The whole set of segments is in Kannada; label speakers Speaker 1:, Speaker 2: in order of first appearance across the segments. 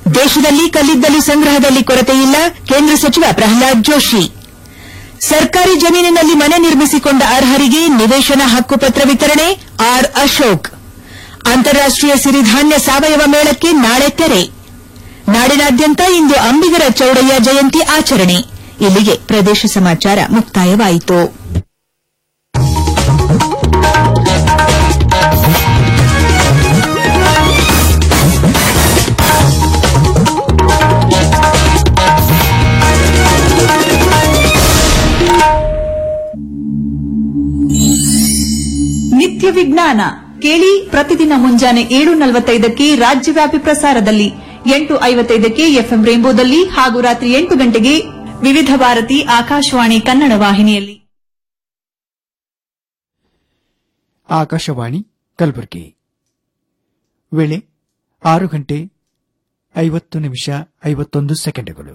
Speaker 1: ದೇಶದಲ್ಲಿ ಕಲ್ಲಿದ್ದಲು ಸಂಗ್ರಹದಲ್ಲಿ ಕೊರತೆಯಿಲ್ಲ ಕೇಂದ್ರ ಸಚಿವ ಪ್ರಹ್ಲಾದ್ ಜೋಶಿ ಸರ್ಕಾರಿ ಜಮೀನಿನಲ್ಲಿ ಮನೆ ನಿರ್ಮಿಸಿಕೊಂಡ ಅರ್ಹರಿಗೆ ನಿವೇಶನ ಹಕ್ಕುಪತ್ರ ವಿತರಣೆ ಆರ್ ಅಶೋಕ್ ಅಂತಾರಾಷ್ಟೀಯ ಸಿರಿಧಾನ್ಯ ಸಾವಯವ ಮೇಳಕ್ಕೆ ನಾಳೆ ತೆರೆ ನಾಡಿನಾದ್ಯಂತ ಇಂದು ಅಂಬಿಗರ ಚೌಡಯ್ಯ ಜಯಂತಿ ಆಚರಣೆ ಇಲ್ಲಿಗೆ ಪ್ರದೇಶ ಸಮಾಚಾರ ಮುಕ್ತಾಯವಾಯಿತು
Speaker 2: ನಿತ್ಯ ವಿಜ್ಞಾನ ಕೇಳಿ ಪ್ರತಿದಿನ ಮುಂಜಾನೆ ಏಳು ನಲವತ್ತೈದಕ್ಕೆ ರಾಜ್ಯವ್ಯಾಪಿ ಪ್ರಸಾರದಲ್ಲಿ ಎಂಟು ಐವತ್ತೈದಕ್ಕೆ ಎಫ್ಎಂ ರೇಂಬೋದಲ್ಲಿ ಹಾಗೂ ರಾತ್ರಿ ಎಂಟು ಗಂಟೆಗೆ ವಿವಿಧ ಭಾರತಿ ಆಕಾಶವಾಣಿ ಕನ್ನಡ ವಾಹಿನಿಯಲ್ಲಿ
Speaker 3: ಆಕಾಶವಾಣಿ ಕಲಬುರಗಿ ವೇಳೆ ಆರು ಗಂಟೆ ಐವತ್ತು ನಿಮಿಷ ಐವತ್ತೊಂದು ಸೆಕೆಂಡುಗಳು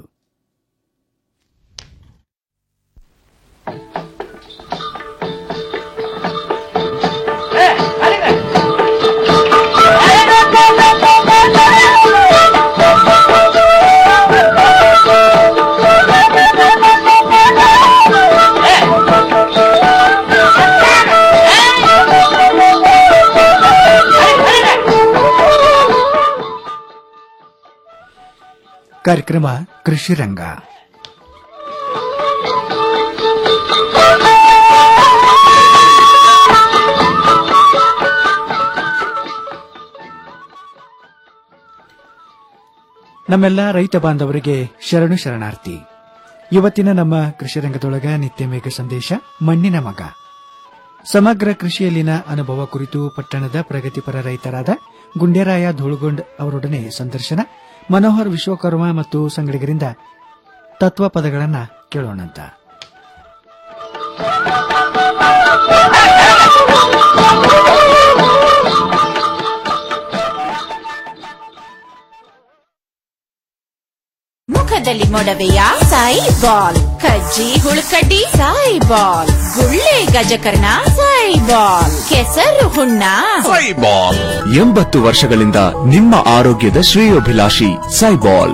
Speaker 3: ಕಾರ್ಯಕ್ರಮ ಕೃಷಿ ರಂಗ ನಮ್ಮೆಲ್ಲ ರೈತ ಬಾಂಧವರಿಗೆ ಶರಣು ಶರಣಾರ್ಥಿ ಇವತ್ತಿನ ನಮ್ಮ ಕೃಷಿ ರಂಗದೊಳಗ ನಿತ್ಯ ಮೇಘ ಸಂದೇಶ ಮಣ್ಣಿನ ಮಗ ಸಮಗ್ರ ಕೃಷಿಯಲ್ಲಿನ ಅನುಭವ ಕುರಿತು ಪಟ್ಟಣದ ಪ್ರಗತಿಪರ ರೈತರಾದ ಗುಂಡೇರಾಯ ಧೂಳುಗೊಂಡ್ ಅವರೊಡನೆ ಸಂದರ್ಶನ ಮನೋಹರ್ ವಿಶ್ವಕರ್ಮ ಮತ್ತು ಸಂಗಡಿಗರಿಂದ ತತ್ವ ಪದಗಳನ್ನ ಕೇಳೋಣಂತ
Speaker 4: ಮುಖದಲ್ಲಿ ಮೊಡವೆಯ ಸಾಯಿ ಬಾಲ್ ಕಜ್ಜಿ ಹುಳುಕಡ್ಡಿ ಸಾಯಿ ಬಾಲ್ ಗುಳ್ಳೆ ಗಜಕರ್ಣ ಸಾಯಿ ಬಾಲ್ ಕೆಸರು ಹುಣ್ಣ
Speaker 5: ಸೈಬಾಲ್ ಎಂಬತ್ತು ವರ್ಷಗಳಿಂದ ನಿಮ್ಮ ಆರೋಗ್ಯದ ಶ್ರೇಯೋಭಿಲಾಷಿ ಸೈಬಾಲ್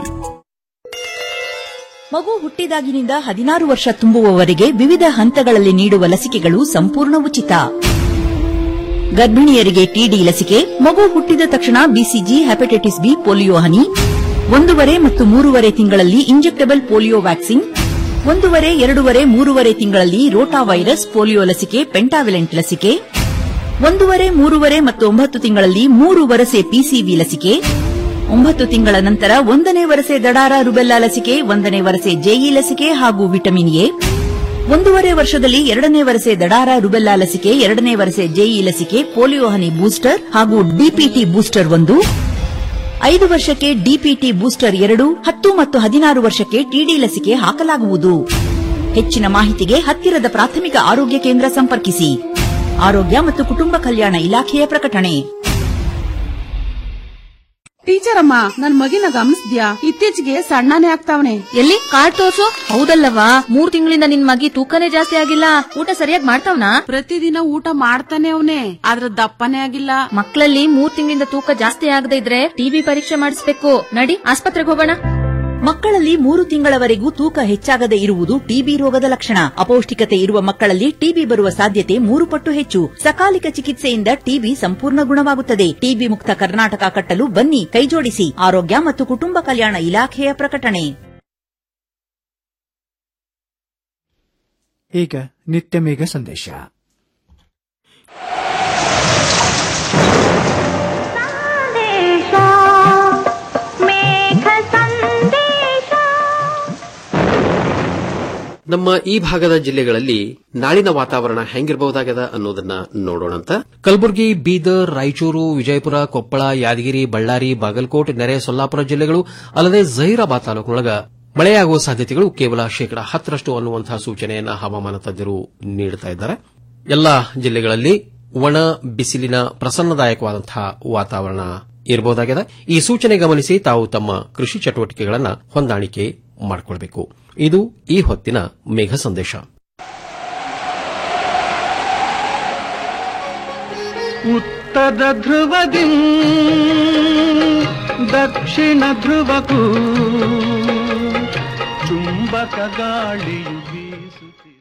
Speaker 6: ಮಗು ಹುಟ್ಟಿದಾಗಿನಿಂದ ಹದಿನಾರು ವರ್ಷ ತುಂಬುವವರೆಗೆ ವಿವಿಧ ಹಂತಗಳಲ್ಲಿ ನೀಡುವ ಲಸಿಕೆಗಳು ಸಂಪೂರ್ಣ ಉಚಿತ ಗರ್ಭಿಣಿಯರಿಗೆ ಟಿಡಿ ಲಸಿಕೆ ಮಗು ಹುಟ್ಟಿದ ತಕ್ಷಣ ಬಿಸಿಜಿ ಹೆಪಟೈಟಿಸ್ ಬಿ ಪೋಲಿಯೋ ಹನಿ ಒಂದೂವರೆ ಮತ್ತು ಮೂರುವರೆ ತಿಂಗಳಲ್ಲಿ ಇಂಜೆಕ್ಟಬಲ್ ಪೋಲಿಯೋ ವ್ಯಾಕ್ಸಿನ್ ಒಂದೂವರೆ ಎರಡೂವರೆ ಮೂರುವರೆ ತಿಂಗಳಲ್ಲಿ ರೋಟಾ ವೈರಸ್ ಪೋಲಿಯೋ ಲಸಿಕೆ ಪೆಂಟಾವಿಲೆಂಟ್ ಲಸಿಕೆ ಒಂದೂವರೆ ಮೂರುವರೆ ಮತ್ತು ಒಂಬತ್ತು ತಿಂಗಳಲ್ಲಿ ಮೂರು ವರಸೆ ಪಿಸಿವಿ ಲಸಿಕೆ ಒಂಬತ್ತು ತಿಂಗಳ ನಂತರ ಒಂದನೇ ವರಸೆ ದಡಾರ ರುಬೆಲ್ಲಾ ಲಸಿಕೆ ಒಂದನೇ ವರಸೆ ಜೆಇ ಲಸಿಕೆ ಹಾಗೂ ವಿಟಮಿನ್ ಎ ಒಂದೂವರೆ ವರ್ಷದಲ್ಲಿ ಎರಡನೇ ವರಸೆ ದಡಾರ ರುಬೆಲ್ಲಾ ಲಸಿಕೆ ಎರಡನೇ ವರಸೆ ಜೆಇ ಲಸಿಕೆ ಪೋಲಿಯೋ ಹನಿ ಬೂಸ್ಟರ್ ಹಾಗೂ ಡಿಪಿಟಿ ಬೂಸ್ಟರ್ ಒಂದು ಐದು ವರ್ಷಕ್ಕೆ ಡಿಪಿಟಿ ಬೂಸ್ಟರ್ ಎರಡು ಹತ್ತು ಮತ್ತು ಹದಿನಾರು ವರ್ಷಕ್ಕೆ ಟಿಡಿ ಲಸಿಕೆ ಹಾಕಲಾಗುವುದು ಹೆಚ್ಚಿನ ಮಾಹಿತಿಗೆ ಹತ್ತಿರದ ಪ್ರಾಥಮಿಕ ಆರೋಗ್ಯ ಕೇಂದ್ರ ಸಂಪರ್ಕಿಸಿ ಆರೋಗ್ಯ ಮತ್ತು ಕುಟುಂಬ ಕಲ್ಯಾಣ ಇಲಾಖೆಯ ಪ್ರಕಟಣೆ
Speaker 7: ಟೀಚರ್ ಅಮ್ಮ ನನ್ ಮಗಿನ ಗಮನಿಸ್ದ್ಯಾ ಇತ್ತೀಚೆಗೆ ಸಣ್ಣನೇ ಆಗ್ತಾವನೆ
Speaker 8: ಎಲ್ಲಿ ಕಾರ್ಡ್ ತೋರ್ಸು ಹೌದಲ್ಲವಾ ಮೂರ್ ತಿಂಗಳಿಂದ ನಿನ್ ಮಗಿ ತೂಕನೇ ಜಾಸ್ತಿ ಆಗಿಲ್ಲ ಊಟ ಸರಿಯಾಗಿ ಮಾಡ್ತಾವ್ನಾ
Speaker 7: ಪ್ರತಿದಿನ ಊಟ ಮಾಡ್ತಾನೆ ಅವನೇ ಆದ್ರ ದಪ್ಪನೇ ಆಗಿಲ್ಲ
Speaker 8: ಮಕ್ಕಳಲ್ಲಿ ಮೂರ್ ತಿಂಗಳಿಂದ ತೂಕ ಜಾಸ್ತಿ ಆಗದೆ ಇದ್ರೆ ಟಿಬಿ ಪರೀಕ್ಷೆ ಮಾಡಿಸ್ಬೇಕು ನಡಿ ಆಸ್ಪತ್ರೆಗೆ ಹೋಗೋಣ
Speaker 6: ಮಕ್ಕಳಲ್ಲಿ ಮೂರು ತಿಂಗಳವರೆಗೂ ತೂಕ ಹೆಚ್ಚಾಗದೆ ಇರುವುದು ಟಿಬಿ ರೋಗದ ಲಕ್ಷಣ ಅಪೌಷ್ಟಿಕತೆ ಇರುವ ಮಕ್ಕಳಲ್ಲಿ ಟಿಬಿ ಬರುವ ಸಾಧ್ಯತೆ ಮೂರು ಪಟ್ಟು ಹೆಚ್ಚು ಸಕಾಲಿಕ ಚಿಕಿತ್ಸೆಯಿಂದ ಟಿಬಿ ಸಂಪೂರ್ಣ ಗುಣವಾಗುತ್ತದೆ ಟಿಬಿ ಮುಕ್ತ ಕರ್ನಾಟಕ ಕಟ್ಟಲು ಬನ್ನಿ ಕೈಜೋಡಿಸಿ ಆರೋಗ್ಯ ಮತ್ತು ಕುಟುಂಬ ಕಲ್ಯಾಣ ಇಲಾಖೆಯ ಪ್ರಕಟಣೆ
Speaker 3: ಈಗ ನಿತ್ಯ ಮೇಘ ಸಂದೇಶ
Speaker 9: ನಮ್ಮ ಈ ಭಾಗದ ಜಿಲ್ಲೆಗಳಲ್ಲಿ ನಾಳಿನ ವಾತಾವರಣ ಹೆಂಗಿರಬಹುದಾಗದ ಅನ್ನೋದನ್ನ ನೋಡೋಣಂತ ಕಲಬುರಗಿ ಬೀದರ್ ರಾಯಚೂರು ವಿಜಯಪುರ ಕೊಪ್ಪಳ ಯಾದಗಿರಿ ಬಳ್ಳಾರಿ ಬಾಗಲಕೋಟೆ ನೆರೆ ಸೊಲ್ಲಾಪುರ ಜಿಲ್ಲೆಗಳು ಅಲ್ಲದೆ ಜಹೀರಾಬಾದ್ ತಾಲೂಕಿನೊಳಗ ಮಳೆಯಾಗುವ ಸಾಧ್ಯತೆಗಳು ಕೇವಲ ಶೇಕಡಾ ಹತ್ತರಷ್ಟು ಅನ್ನುವಂತಹ ಸೂಚನೆಯನ್ನ ಹವಾಮಾನ ತಜ್ಞರು ನೀಡುತ್ತಾ ಇದ್ದಾರೆ ಎಲ್ಲಾ ಜಿಲ್ಲೆಗಳಲ್ಲಿ ಒಣ ಬಿಸಿಲಿನ ಪ್ರಸನ್ನದಾಯಕವಾದಂತಹ ವಾತಾವರಣ ಇರಬಹುದಾಗಿದೆ ಈ ಸೂಚನೆ ಗಮನಿಸಿ ತಾವು ತಮ್ಮ ಕೃಷಿ ಚಟುವಟಿಕೆಗಳನ್ನು ಹೊಂದಾಣಿಕೆ ಮಾಡಿಕೊಳ್ಬೇಕು ಇದು ಈ ಹೊತ್ತಿನ ಮೇಘ ಸಂದೇಶ
Speaker 10: ಉತ್ತರ ಧ್ರುವದಿ ದಕ್ಷಿಣ ಧ್ರುವಕ್ಕೂ ಚುಂಬಕ ಗಾಳಿಯು ಬೀಸುತ್ತಿದೆ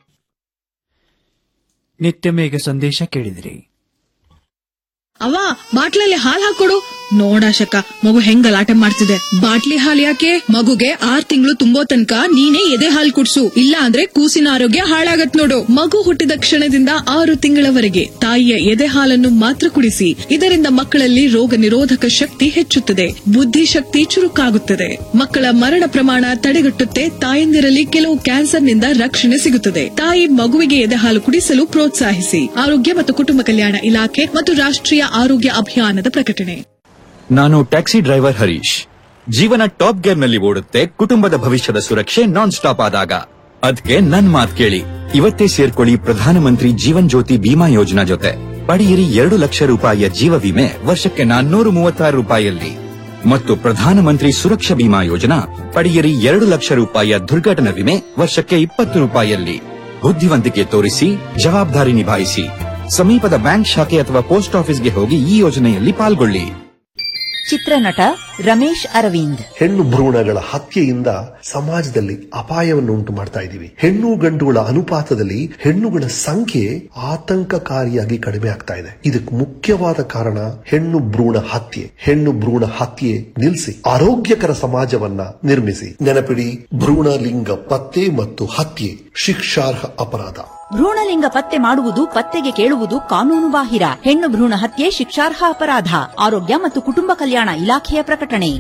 Speaker 3: ನಿತ್ಯ ಮೇಘ ಸಂದೇಶ ಕೇಳಿದಿರಿ
Speaker 11: ಅವ ಬಾಟ್ಲಲ್ಲಿ ಹಾಲ್ ಹಾಕೊಡು ನೋಡಾಶಕ ಮಗು ಹೆಂಗ್ ಗಲಾಟೆ ಮಾಡ್ತಿದೆ ಬಾಟ್ಲಿ ಹಾಲ್ ಯಾಕೆ ಮಗುಗೆ ಆರ್ ತಿಂಗಳು ತುಂಬೋ ತನಕ ನೀನೇ ಎದೆ ಹಾಲ್ ಕುಡ್ಸು ಇಲ್ಲ ಅಂದ್ರೆ ಕೂಸಿನ ಆರೋಗ್ಯ ಹಾಳಾಗತ್ ನೋಡು ಮಗು ಹುಟ್ಟಿದ ಕ್ಷಣದಿಂದ ಆರು ತಿಂಗಳವರೆಗೆ ತಾಯಿಯ ಎದೆ ಹಾಲನ್ನು ಮಾತ್ರ ಕುಡಿಸಿ ಇದರಿಂದ ಮಕ್ಕಳಲ್ಲಿ ರೋಗ ನಿರೋಧಕ ಶಕ್ತಿ ಹೆಚ್ಚುತ್ತದೆ ಬುದ್ಧಿಶಕ್ತಿ ಚುರುಕಾಗುತ್ತದೆ ಮಕ್ಕಳ ಮರಣ ಪ್ರಮಾಣ ತಡೆಗಟ್ಟುತ್ತೆ ತಾಯಂದಿರಲ್ಲಿ ಕೆಲವು ಕ್ಯಾನ್ಸರ್ನಿಂದ ರಕ್ಷಣೆ ಸಿಗುತ್ತದೆ ತಾಯಿ ಮಗುವಿಗೆ ಎದೆ ಹಾಲು ಕುಡಿಸಲು ಪ್ರೋತ್ಸಾಹಿಸಿ ಆರೋಗ್ಯ ಮತ್ತು ಕುಟುಂಬ ಕಲ್ಯಾಣ ಇಲಾಖೆ ಮತ್ತು ರಾಷ್ಟ್ರೀಯ ಆರೋಗ್ಯ ಅಭಿಯಾನದ ಪ್ರಕಟಣೆ
Speaker 12: ನಾನು ಟ್ಯಾಕ್ಸಿ ಡ್ರೈವರ್ ಹರೀಶ್ ಜೀವನ ಟಾಪ್ ಗೇರ್ ನಲ್ಲಿ ಓಡುತ್ತೆ ಕುಟುಂಬದ ಭವಿಷ್ಯದ ಸುರಕ್ಷೆ ನಾನ್ ಸ್ಟಾಪ್ ಆದಾಗ ಅದಕ್ಕೆ ನನ್ ಮಾತ್ ಕೇಳಿ ಇವತ್ತೇ ಸೇರ್ಕೊಳ್ಳಿ ಪ್ರಧಾನಮಂತ್ರಿ ಜೀವನ್ ಜ್ಯೋತಿ ಬಿಮಾ ಯೋಜನಾ ಜೊತೆ ಪಡೆಯಿರಿ ಎರಡು ಲಕ್ಷ ರೂಪಾಯಿಯ ಜೀವ ವಿಮೆ ವರ್ಷಕ್ಕೆ ನಾನ್ನೂರು ಮೂವತ್ತಾರು ರೂಪಾಯಿಯಲ್ಲಿ ಮತ್ತು ಪ್ರಧಾನಮಂತ್ರಿ ಸುರಕ್ಷಾ ಬಿಮಾ ಯೋಜನಾ ಪಡೆಯಿರಿ ಎರಡು ಲಕ್ಷ ರೂಪಾಯಿಯ ದುರ್ಘಟನಾ ವಿಮೆ ವರ್ಷಕ್ಕೆ ಇಪ್ಪತ್ತು ರೂಪಾಯಿಯಲ್ಲಿ ಬುದ್ಧಿವಂತಿಕೆ ತೋರಿಸಿ ಜವಾಬ್ದಾರಿ ನಿಭಾಯಿಸಿ ಸಮೀಪದ ಬ್ಯಾಂಕ್ ಶಾಖೆ ಅಥವಾ ಪೋಸ್ಟ್ ಆಫೀಸ್ಗೆ ಹೋಗಿ ಈ ಯೋಜನೆಯಲ್ಲಿ ಪಾಲ್ಗೊಳ್ಳಿ
Speaker 6: ಚಿತ್ರನಟ ರಮೇಶ್ ಅರವಿಂದ್
Speaker 13: ಹೆಣ್ಣು ಭ್ರೂಣಗಳ ಹತ್ಯೆಯಿಂದ ಸಮಾಜದಲ್ಲಿ ಅಪಾಯವನ್ನು ಉಂಟು ಮಾಡ್ತಾ ಇದ್ದೀವಿ ಹೆಣ್ಣು ಗಂಡುಗಳ ಅನುಪಾತದಲ್ಲಿ ಹೆಣ್ಣುಗಳ ಸಂಖ್ಯೆ ಆತಂಕಕಾರಿಯಾಗಿ ಕಡಿಮೆ ಆಗ್ತಾ ಇದೆ ಇದಕ್ಕೆ ಮುಖ್ಯವಾದ ಕಾರಣ ಹೆಣ್ಣು ಭ್ರೂಣ ಹತ್ಯೆ ಹೆಣ್ಣು ಭ್ರೂಣ ಹತ್ಯೆ ನಿಲ್ಲಿಸಿ ಆರೋಗ್ಯಕರ ಸಮಾಜವನ್ನ ನಿರ್ಮಿಸಿ ನೆನಪಿಡಿ ಭ್ರೂಣ ಲಿಂಗ ಪತ್ತೆ ಮತ್ತು ಹತ್ಯೆ ಶಿಕ್ಷಾರ್ಹ ಅಪರಾಧ
Speaker 6: ಭ್ರೂಣಲಿಂಗ ಪತ್ತೆ ಮಾಡುವುದು ಪತ್ತೆಗೆ ಕೇಳುವುದು ಕಾನೂನು ಬಾಹಿರ ಹೆಣ್ಣು ಭ್ರೂಣ ಹತ್ಯೆ ಶಿಕ್ಷಾರ್ಹ ಅಪರಾಧ ಆರೋಗ್ಯ ಮತ್ತು ಕುಟುಂಬ ಕಲ್ಯಾಣ ಇಲಾಖೆಯ ಪ್ರಕಟಣೆ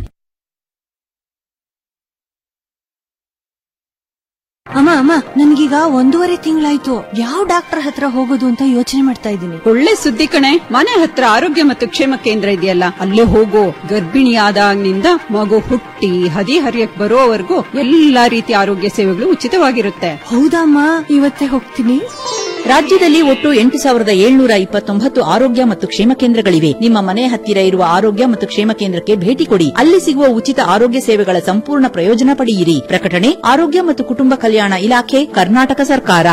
Speaker 14: ಅಮ್ಮ ಅಮ್ಮ ನನ್ಗೀಗ ಒಂದೂವರೆ ತಿಂಗಳಾಯ್ತು ಯಾವ ಡಾಕ್ಟರ್ ಹತ್ರ ಹೋಗೋದು ಅಂತ ಯೋಚನೆ ಮಾಡ್ತಾ ಇದ್ದೀನಿ
Speaker 15: ಒಳ್ಳೆ ಸುದ್ದಿ ಕಣೆ ಮನೆ ಹತ್ರ ಆರೋಗ್ಯ ಮತ್ತು ಕ್ಷೇಮ ಕೇಂದ್ರ ಇದೆಯಲ್ಲ ಅಲ್ಲೇ ಹೋಗು ಗರ್ಭಿಣಿಯಾದಾಗಿನಿಂದ ಮಗು ಹುಟ್ಟಿ ಹದಿ ಹರಿಯಕ್ ಬರೋವರೆಗೂ ಎಲ್ಲಾ ರೀತಿಯ ಆರೋಗ್ಯ ಸೇವೆಗಳು ಉಚಿತವಾಗಿರುತ್ತೆ
Speaker 14: ಹೌದಮ್ಮ ಇವತ್ತೇ ಹೋಗ್ತೀನಿ
Speaker 6: ರಾಜ್ಯದಲ್ಲಿ ಒಟ್ಟು ಎಂಟು ಸಾವಿರದ ಏಳ್ನೂರ ಇಪ್ಪತ್ತೊಂಬತ್ತು ಆರೋಗ್ಯ ಮತ್ತು ಕ್ಷೇಮ ಕೇಂದ್ರಗಳಿವೆ ನಿಮ್ಮ ಮನೆ ಹತ್ತಿರ ಇರುವ ಆರೋಗ್ಯ ಮತ್ತು ಕ್ಷೇಮ ಕೇಂದ್ರಕ್ಕೆ ಭೇಟಿ ಕೊಡಿ ಅಲ್ಲಿ ಸಿಗುವ ಉಚಿತ ಆರೋಗ್ಯ ಸೇವೆಗಳ ಸಂಪೂರ್ಣ ಪ್ರಯೋಜನ ಪಡೆಯಿರಿ ಪ್ರಕಟಣೆ ಆರೋಗ್ಯ ಮತ್ತು ಕುಟುಂಬ ಕಲ್ಯಾಣ ಇಲಾಖೆ ಕರ್ನಾಟಕ ಸರ್ಕಾರ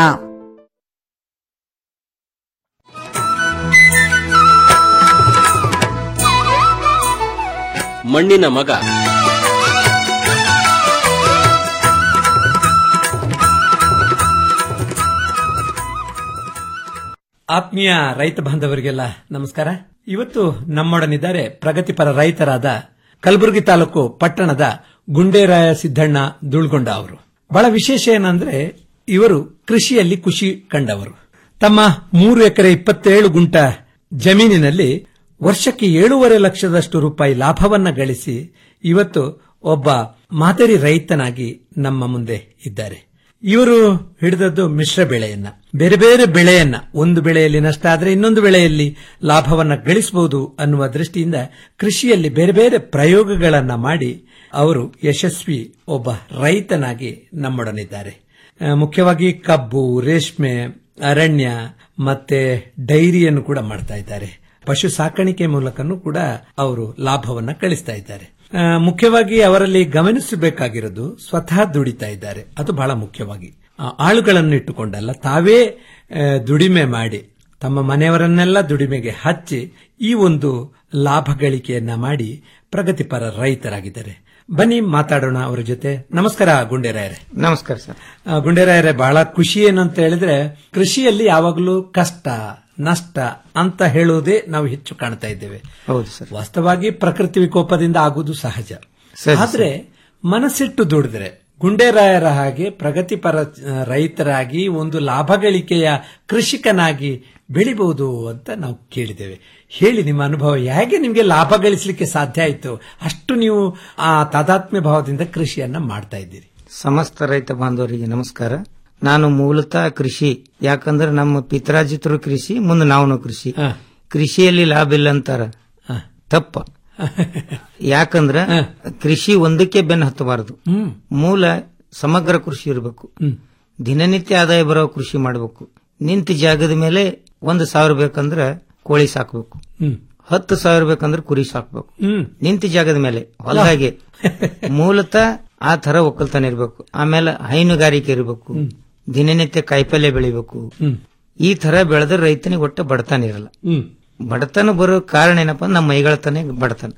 Speaker 9: ಮಣ್ಣಿನ ಮಗ
Speaker 16: ಆತ್ಮೀಯ ರೈತ ಬಾಂಧವರಿಗೆಲ್ಲ ನಮಸ್ಕಾರ ಇವತ್ತು ನಮ್ಮೊಡನಿದ್ದಾರೆ ಪ್ರಗತಿಪರ ರೈತರಾದ ಕಲಬುರಗಿ ತಾಲೂಕು ಪಟ್ಟಣದ ಗುಂಡೇರಾಯ ಸಿದ್ದಣ್ಣ ದುಳ್ಗೊಂಡ ಅವರು ಬಹಳ ವಿಶೇಷ ಏನಂದ್ರೆ ಇವರು ಕೃಷಿಯಲ್ಲಿ ಖುಷಿ ಕಂಡವರು ತಮ್ಮ ಮೂರು ಎಕರೆ ಇಪ್ಪತ್ತೇಳು ಗುಂಟ ಜಮೀನಿನಲ್ಲಿ ವರ್ಷಕ್ಕೆ ಏಳೂವರೆ ಲಕ್ಷದಷ್ಟು ರೂಪಾಯಿ ಲಾಭವನ್ನ ಗಳಿಸಿ ಇವತ್ತು ಒಬ್ಬ ಮಾದರಿ ರೈತನಾಗಿ ನಮ್ಮ ಮುಂದೆ ಇದ್ದಾರೆ ಇವರು ಹಿಡಿದದ್ದು ಮಿಶ್ರ ಬೆಳೆಯನ್ನ ಬೇರೆ ಬೇರೆ ಬೆಳೆಯನ್ನ ಒಂದು ಬೆಳೆಯಲ್ಲಿ ನಷ್ಟ ಆದರೆ ಇನ್ನೊಂದು ಬೆಳೆಯಲ್ಲಿ ಲಾಭವನ್ನ ಗಳಿಸಬಹುದು ಅನ್ನುವ ದೃಷ್ಟಿಯಿಂದ ಕೃಷಿಯಲ್ಲಿ ಬೇರೆ ಬೇರೆ ಪ್ರಯೋಗಗಳನ್ನ ಮಾಡಿ ಅವರು ಯಶಸ್ವಿ ಒಬ್ಬ ರೈತನಾಗಿ ನಮ್ಮೊಡನಿದ್ದಾರೆ ಆ, ಮುಖ್ಯವಾಗಿ ಕಬ್ಬು ರೇಷ್ಮೆ ಅರಣ್ಯ ಮತ್ತೆ ಡೈರಿಯನ್ನು ಕೂಡ ಮಾಡ್ತಾ ಇದ್ದಾರೆ ಪಶು ಸಾಕಾಣಿಕೆ ಮೂಲಕನೂ ಕೂಡ ಅವರು ಲಾಭವನ್ನ ಗಳಿಸ್ತಾ ಇದ್ದಾರೆ ಆ, ಮುಖ್ಯವಾಗಿ ಅವರಲ್ಲಿ ಗಮನಿಸಬೇಕಾಗಿರೋದು ಸ್ವತಃ ದುಡಿತಾ ಇದ್ದಾರೆ ಅದು ಬಹಳ ಮುಖ್ಯವಾಗಿ ಆ, ಆಳುಗಳನ್ನು ಇಟ್ಟುಕೊಂಡಲ್ಲ ತಾವೇ ಆ, ದುಡಿಮೆ ಮಾಡಿ ತಮ್ಮ ಮನೆಯವರನ್ನೆಲ್ಲ ದುಡಿಮೆಗೆ ಹಚ್ಚಿ ಈ ಒಂದು ಲಾಭ ಗಳಿಕೆಯನ್ನ ಮಾಡಿ ಪ್ರಗತಿಪರ ರೈತರಾಗಿದ್ದಾರೆ ಬನ್ನಿ ಮಾತಾಡೋಣ ಅವರ ಜೊತೆ ನಮಸ್ಕಾರ ಗುಂಡೇರಾಯರೇ
Speaker 17: ನಮಸ್ಕಾರ ಸರ್
Speaker 16: ಆ, ಗುಂಡೇರಾಯರೇ ಬಹಳ ಖುಷಿ ಏನು ಅಂತ ಹೇಳಿದ್ರೆ ಕೃಷಿಯಲ್ಲಿ ಯಾವಾಗಲೂ ಕಷ್ಟ ನಷ್ಟ ಅಂತ ಹೇಳುವುದೇ ನಾವು ಹೆಚ್ಚು ಕಾಣ್ತಾ ಇದ್ದೇವೆ
Speaker 17: ಹೌದು ಸರ್
Speaker 16: ವಾಸ್ತವವಾಗಿ ಪ್ರಕೃತಿ ವಿಕೋಪದಿಂದ ಆಗುವುದು ಸಹಜ
Speaker 17: ಸರಿ,
Speaker 16: ಆದ್ರೆ ಮನಸ್ಸಿಟ್ಟು ದುಡಿದ್ರೆ ಗುಂಡೇರಾಯರ ಹಾಗೆ ಪ್ರಗತಿಪರ ಆ, ರೈತರಾಗಿ ಒಂದು ಲಾಭ ಗಳಿಕೆಯ ಕೃಷಿಕನಾಗಿ ಬೆಳಿಬಹುದು ಅಂತ ನಾವು ಕೇಳಿದ್ದೇವೆ ಹೇಳಿ ನಿಮ್ಮ ಅನುಭವ ಹೇಗೆ ನಿಮಗೆ ಲಾಭ ಗಳಿಸಲಿಕ್ಕೆ ಸಾಧ್ಯ ಆಯಿತು ಅಷ್ಟು ನೀವು ಆ ತಾದಾತ್ಮ್ಯ ಭಾವದಿಂದ ಕೃಷಿಯನ್ನ ಮಾಡ್ತಾ ಇದ್ದೀರಿ
Speaker 17: ಸಮಸ್ತ ರೈತ ಬಾಂಧವರಿಗೆ ನಮಸ್ಕಾರ ನಾನು ಮೂಲತಃ ಕೃಷಿ ಯಾಕಂದ್ರೆ ನಮ್ಮ ಪಿತರಾಜಿತರು ಕೃಷಿ ಮುಂದೆ ನಾವು ಕೃಷಿ ಕೃಷಿಯಲ್ಲಿ ಲಾಭ ಇಲ್ಲ ಅಂತಾರ ತಪ್ಪ ಯಾಕಂದ್ರ ಕೃಷಿ ಒಂದಕ್ಕೆ ಬೆನ್ನು ಹತ್ತಬಾರದು ಮೂಲ ಸಮಗ್ರ ಕೃಷಿ ಇರಬೇಕು ದಿನನಿತ್ಯ ಆದಾಯ ಬರೋ ಕೃಷಿ ಮಾಡಬೇಕು ನಿಂತ ಜಾಗದ ಮೇಲೆ ಒಂದು ಸಾವಿರ ಬೇಕಂದ್ರ ಕೋಳಿ ಸಾಕ್ಬೇಕು ಹತ್ತು ಸಾವಿರ ಬೇಕಂದ್ರೆ ಕುರಿ ಸಾಕ್ಬೇಕು ನಿಂತ ಜಾಗದ ಮೇಲೆ ಹೊಲದಾಗೆ ಮೂಲತಃ ಆ ತರ ಒಕ್ಕಲ್ತನ ಇರಬೇಕು ಆಮೇಲೆ ಹೈನುಗಾರಿಕೆ ಇರಬೇಕು ದಿನನಿತ್ಯ ಕಾಯಿಪಲ್ಯ ಬೆಳಿಬೇಕು ಈ ತರ ಬೆಳೆದ್ರೆ ರೈತನಿಗೆ ಒಟ್ಟು ಬಡತನ ಇರಲ್ಲ ಬಡತನ ಬರೋ ಕಾರಣ ಏನಪ್ಪಾ ಅಂದ್ರೆ ನಮ್ಮ ಮೈಗಳತನೇ ಬಡತನ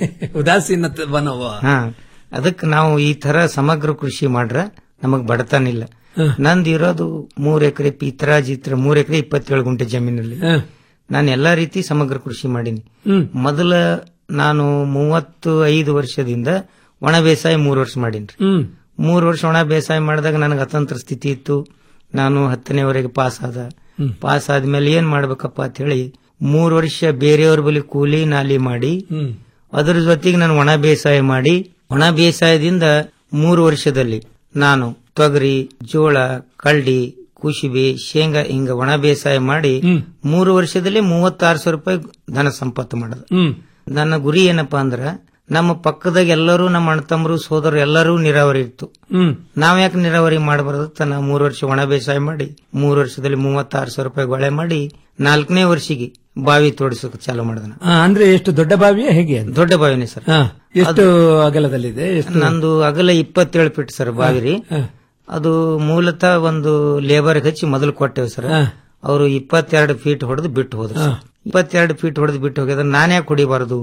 Speaker 16: ಉದಾಸೀನ ಬನವ
Speaker 17: ಹಾ ಅದಕ್ಕೆ ನಾವು ಈ ತರ ಸಮಗ್ರ ಕೃಷಿ ಮಾಡ್ರ ನಮಗ್ ಬಡತನ ಇಲ್ಲ ನಂದು ಇರೋದು ಮೂರ್ ಎಕರೆ ಪಿತ್ರಾಜಿತ್ರ ಮೂರ್ ಎಕರೆ ಇಪ್ಪತ್ತೇಳು ಗುಂಟೆ ಜಮೀನಲ್ಲಿ ನಾನು ಎಲ್ಲಾ ರೀತಿ ಸಮಗ್ರ ಕೃಷಿ ಮಾಡೀನಿ
Speaker 16: ಹ್ಮ್.
Speaker 17: ಮೊದಲ ನಾನು ಮೂವತ್ತು ಐದು ವರ್ಷದಿಂದ ಒಣ ಬೇಸಾಯ ಮೂರು ವರ್ಷ ಮಾಡೀನಿ
Speaker 16: ಹ್ಮ್
Speaker 17: ಮೂರು ವರ್ಷ ಒಣ ಬೇಸಾಯ ಮಾಡಿದಾಗ ನನಗೆ ಅತಂತ್ರ ಸ್ಥಿತಿ ಇತ್ತು ನಾನು ಹತ್ತನೇವರೆಗೆ ಪಾಸ್ ಆದ
Speaker 16: ಹ್ಮ್.
Speaker 17: ಪಾಸ್ ಆದ್ಮೇಲೆ ಏನ್ ಮಾಡ್ಬೇಕಪ್ಪ ಅಂತ ಹೇಳಿ ಮೂರು ವರ್ಷ ಬೇರೆಯವ್ರ ಬಳಿ ಕೂಲಿ ನಾಲಿ ಮಾಡಿ
Speaker 16: ಹ್ಮ್
Speaker 17: ಅದರ ಜೊತೆಗೆ ನಾನು ಒಣ ಬೇಸಾಯ ಮಾಡಿ ಒಣ ಬೇಸಾಯದಿಂದ ಮೂರು ವರ್ಷದಲ್ಲಿ ನಾನು ತೊಗರಿ ಜೋಳ ಕಳ್ಳಿ ಕುಶಿಬಿ ಶೇಂಗಾ ಹಿಂಗ ಒಣ ಬೇಸಾಯ ಮಾಡಿ ಮೂರು ವರ್ಷದಲ್ಲಿ ಮೂವತ್ತಾರು ಸಾವಿರ ರೂಪಾಯಿ ಧನ ಸಂಪತ್ತು ಮಾಡೋದು
Speaker 16: ಹ್ಮ್
Speaker 17: ನನ್ನ ಗುರಿ ಏನಪ್ಪಾ ಅಂದ್ರ ನಮ್ಮ ಪಕ್ಕದಾಗ ಎಲ್ಲರೂ ನಮ್ಮ ಅಣ್ಣ ತಮ್ಮರು ಸೋದರರು ಎಲ್ಲರೂ ನೀರಾವರಿ ಇತ್ತು
Speaker 16: ಹ್ಮ್
Speaker 17: ನಾವ್ ಯಾಕೆ ನೀರಾವರಿ ಮಾಡಬಾರದು ತನ್ನ ಮೂರು ವರ್ಷ ಒಣ ಬೇಸಾಯ ಮಾಡಿ ಮೂರು ವರ್ಷದಲ್ಲಿ ಮೂವತ್ತಾರು ಸಾವಿರ ರೂಪಾಯಿ ಗೊಳೆ ಮಾಡಿ ನಾಲ್ಕನೇ ವರ್ಷಿಗೆ ಬಾವಿ ತೋಡಿಸೋಕೆ ಚಾಲು ಮಾಡಿದ
Speaker 16: ಆ, ಅಂದ್ರೆ ಎಷ್ಟು ದೊಡ್ಡ ಬಾವಿಯ ಹೇಗೆ ಅಂತ?
Speaker 17: ದೊಡ್ಡ ಬಾವಿನೇ ಸರ್
Speaker 16: ಹಾ, ಎಷ್ಟು ಅಗಲದಲ್ಲಿದೆ ಎಷ್ಟು
Speaker 17: ನಂದು ಅಗಲ ಇಪ್ಪತ್ತೇಳು ಫೀಟ್ ಸರ್ ಬಾವಿ ರೀ ಅದು ಮೂಲತಃ ಒಂದು ಲೇಬರ್ ಹಚ್ಚಿ ಮೊದಲು ಕೊಟ್ಟೆವು ಸರ್ ಅವರು ಇಪ್ಪತ್ತೆರಡು ಫೀಟ್ ಹೊಡೆದು ಬಿಟ್ಟು ಹೋದ್ರು ಸರ್. ಇಪ್ಪತ್ತೆರಡು ಫೀಟ್ ಹೊಡೆದು ಬಿಟ್ಟು ಹೋಗಿದ್ರೆ ನಾನೇ ಕುಡಿಬಾರದು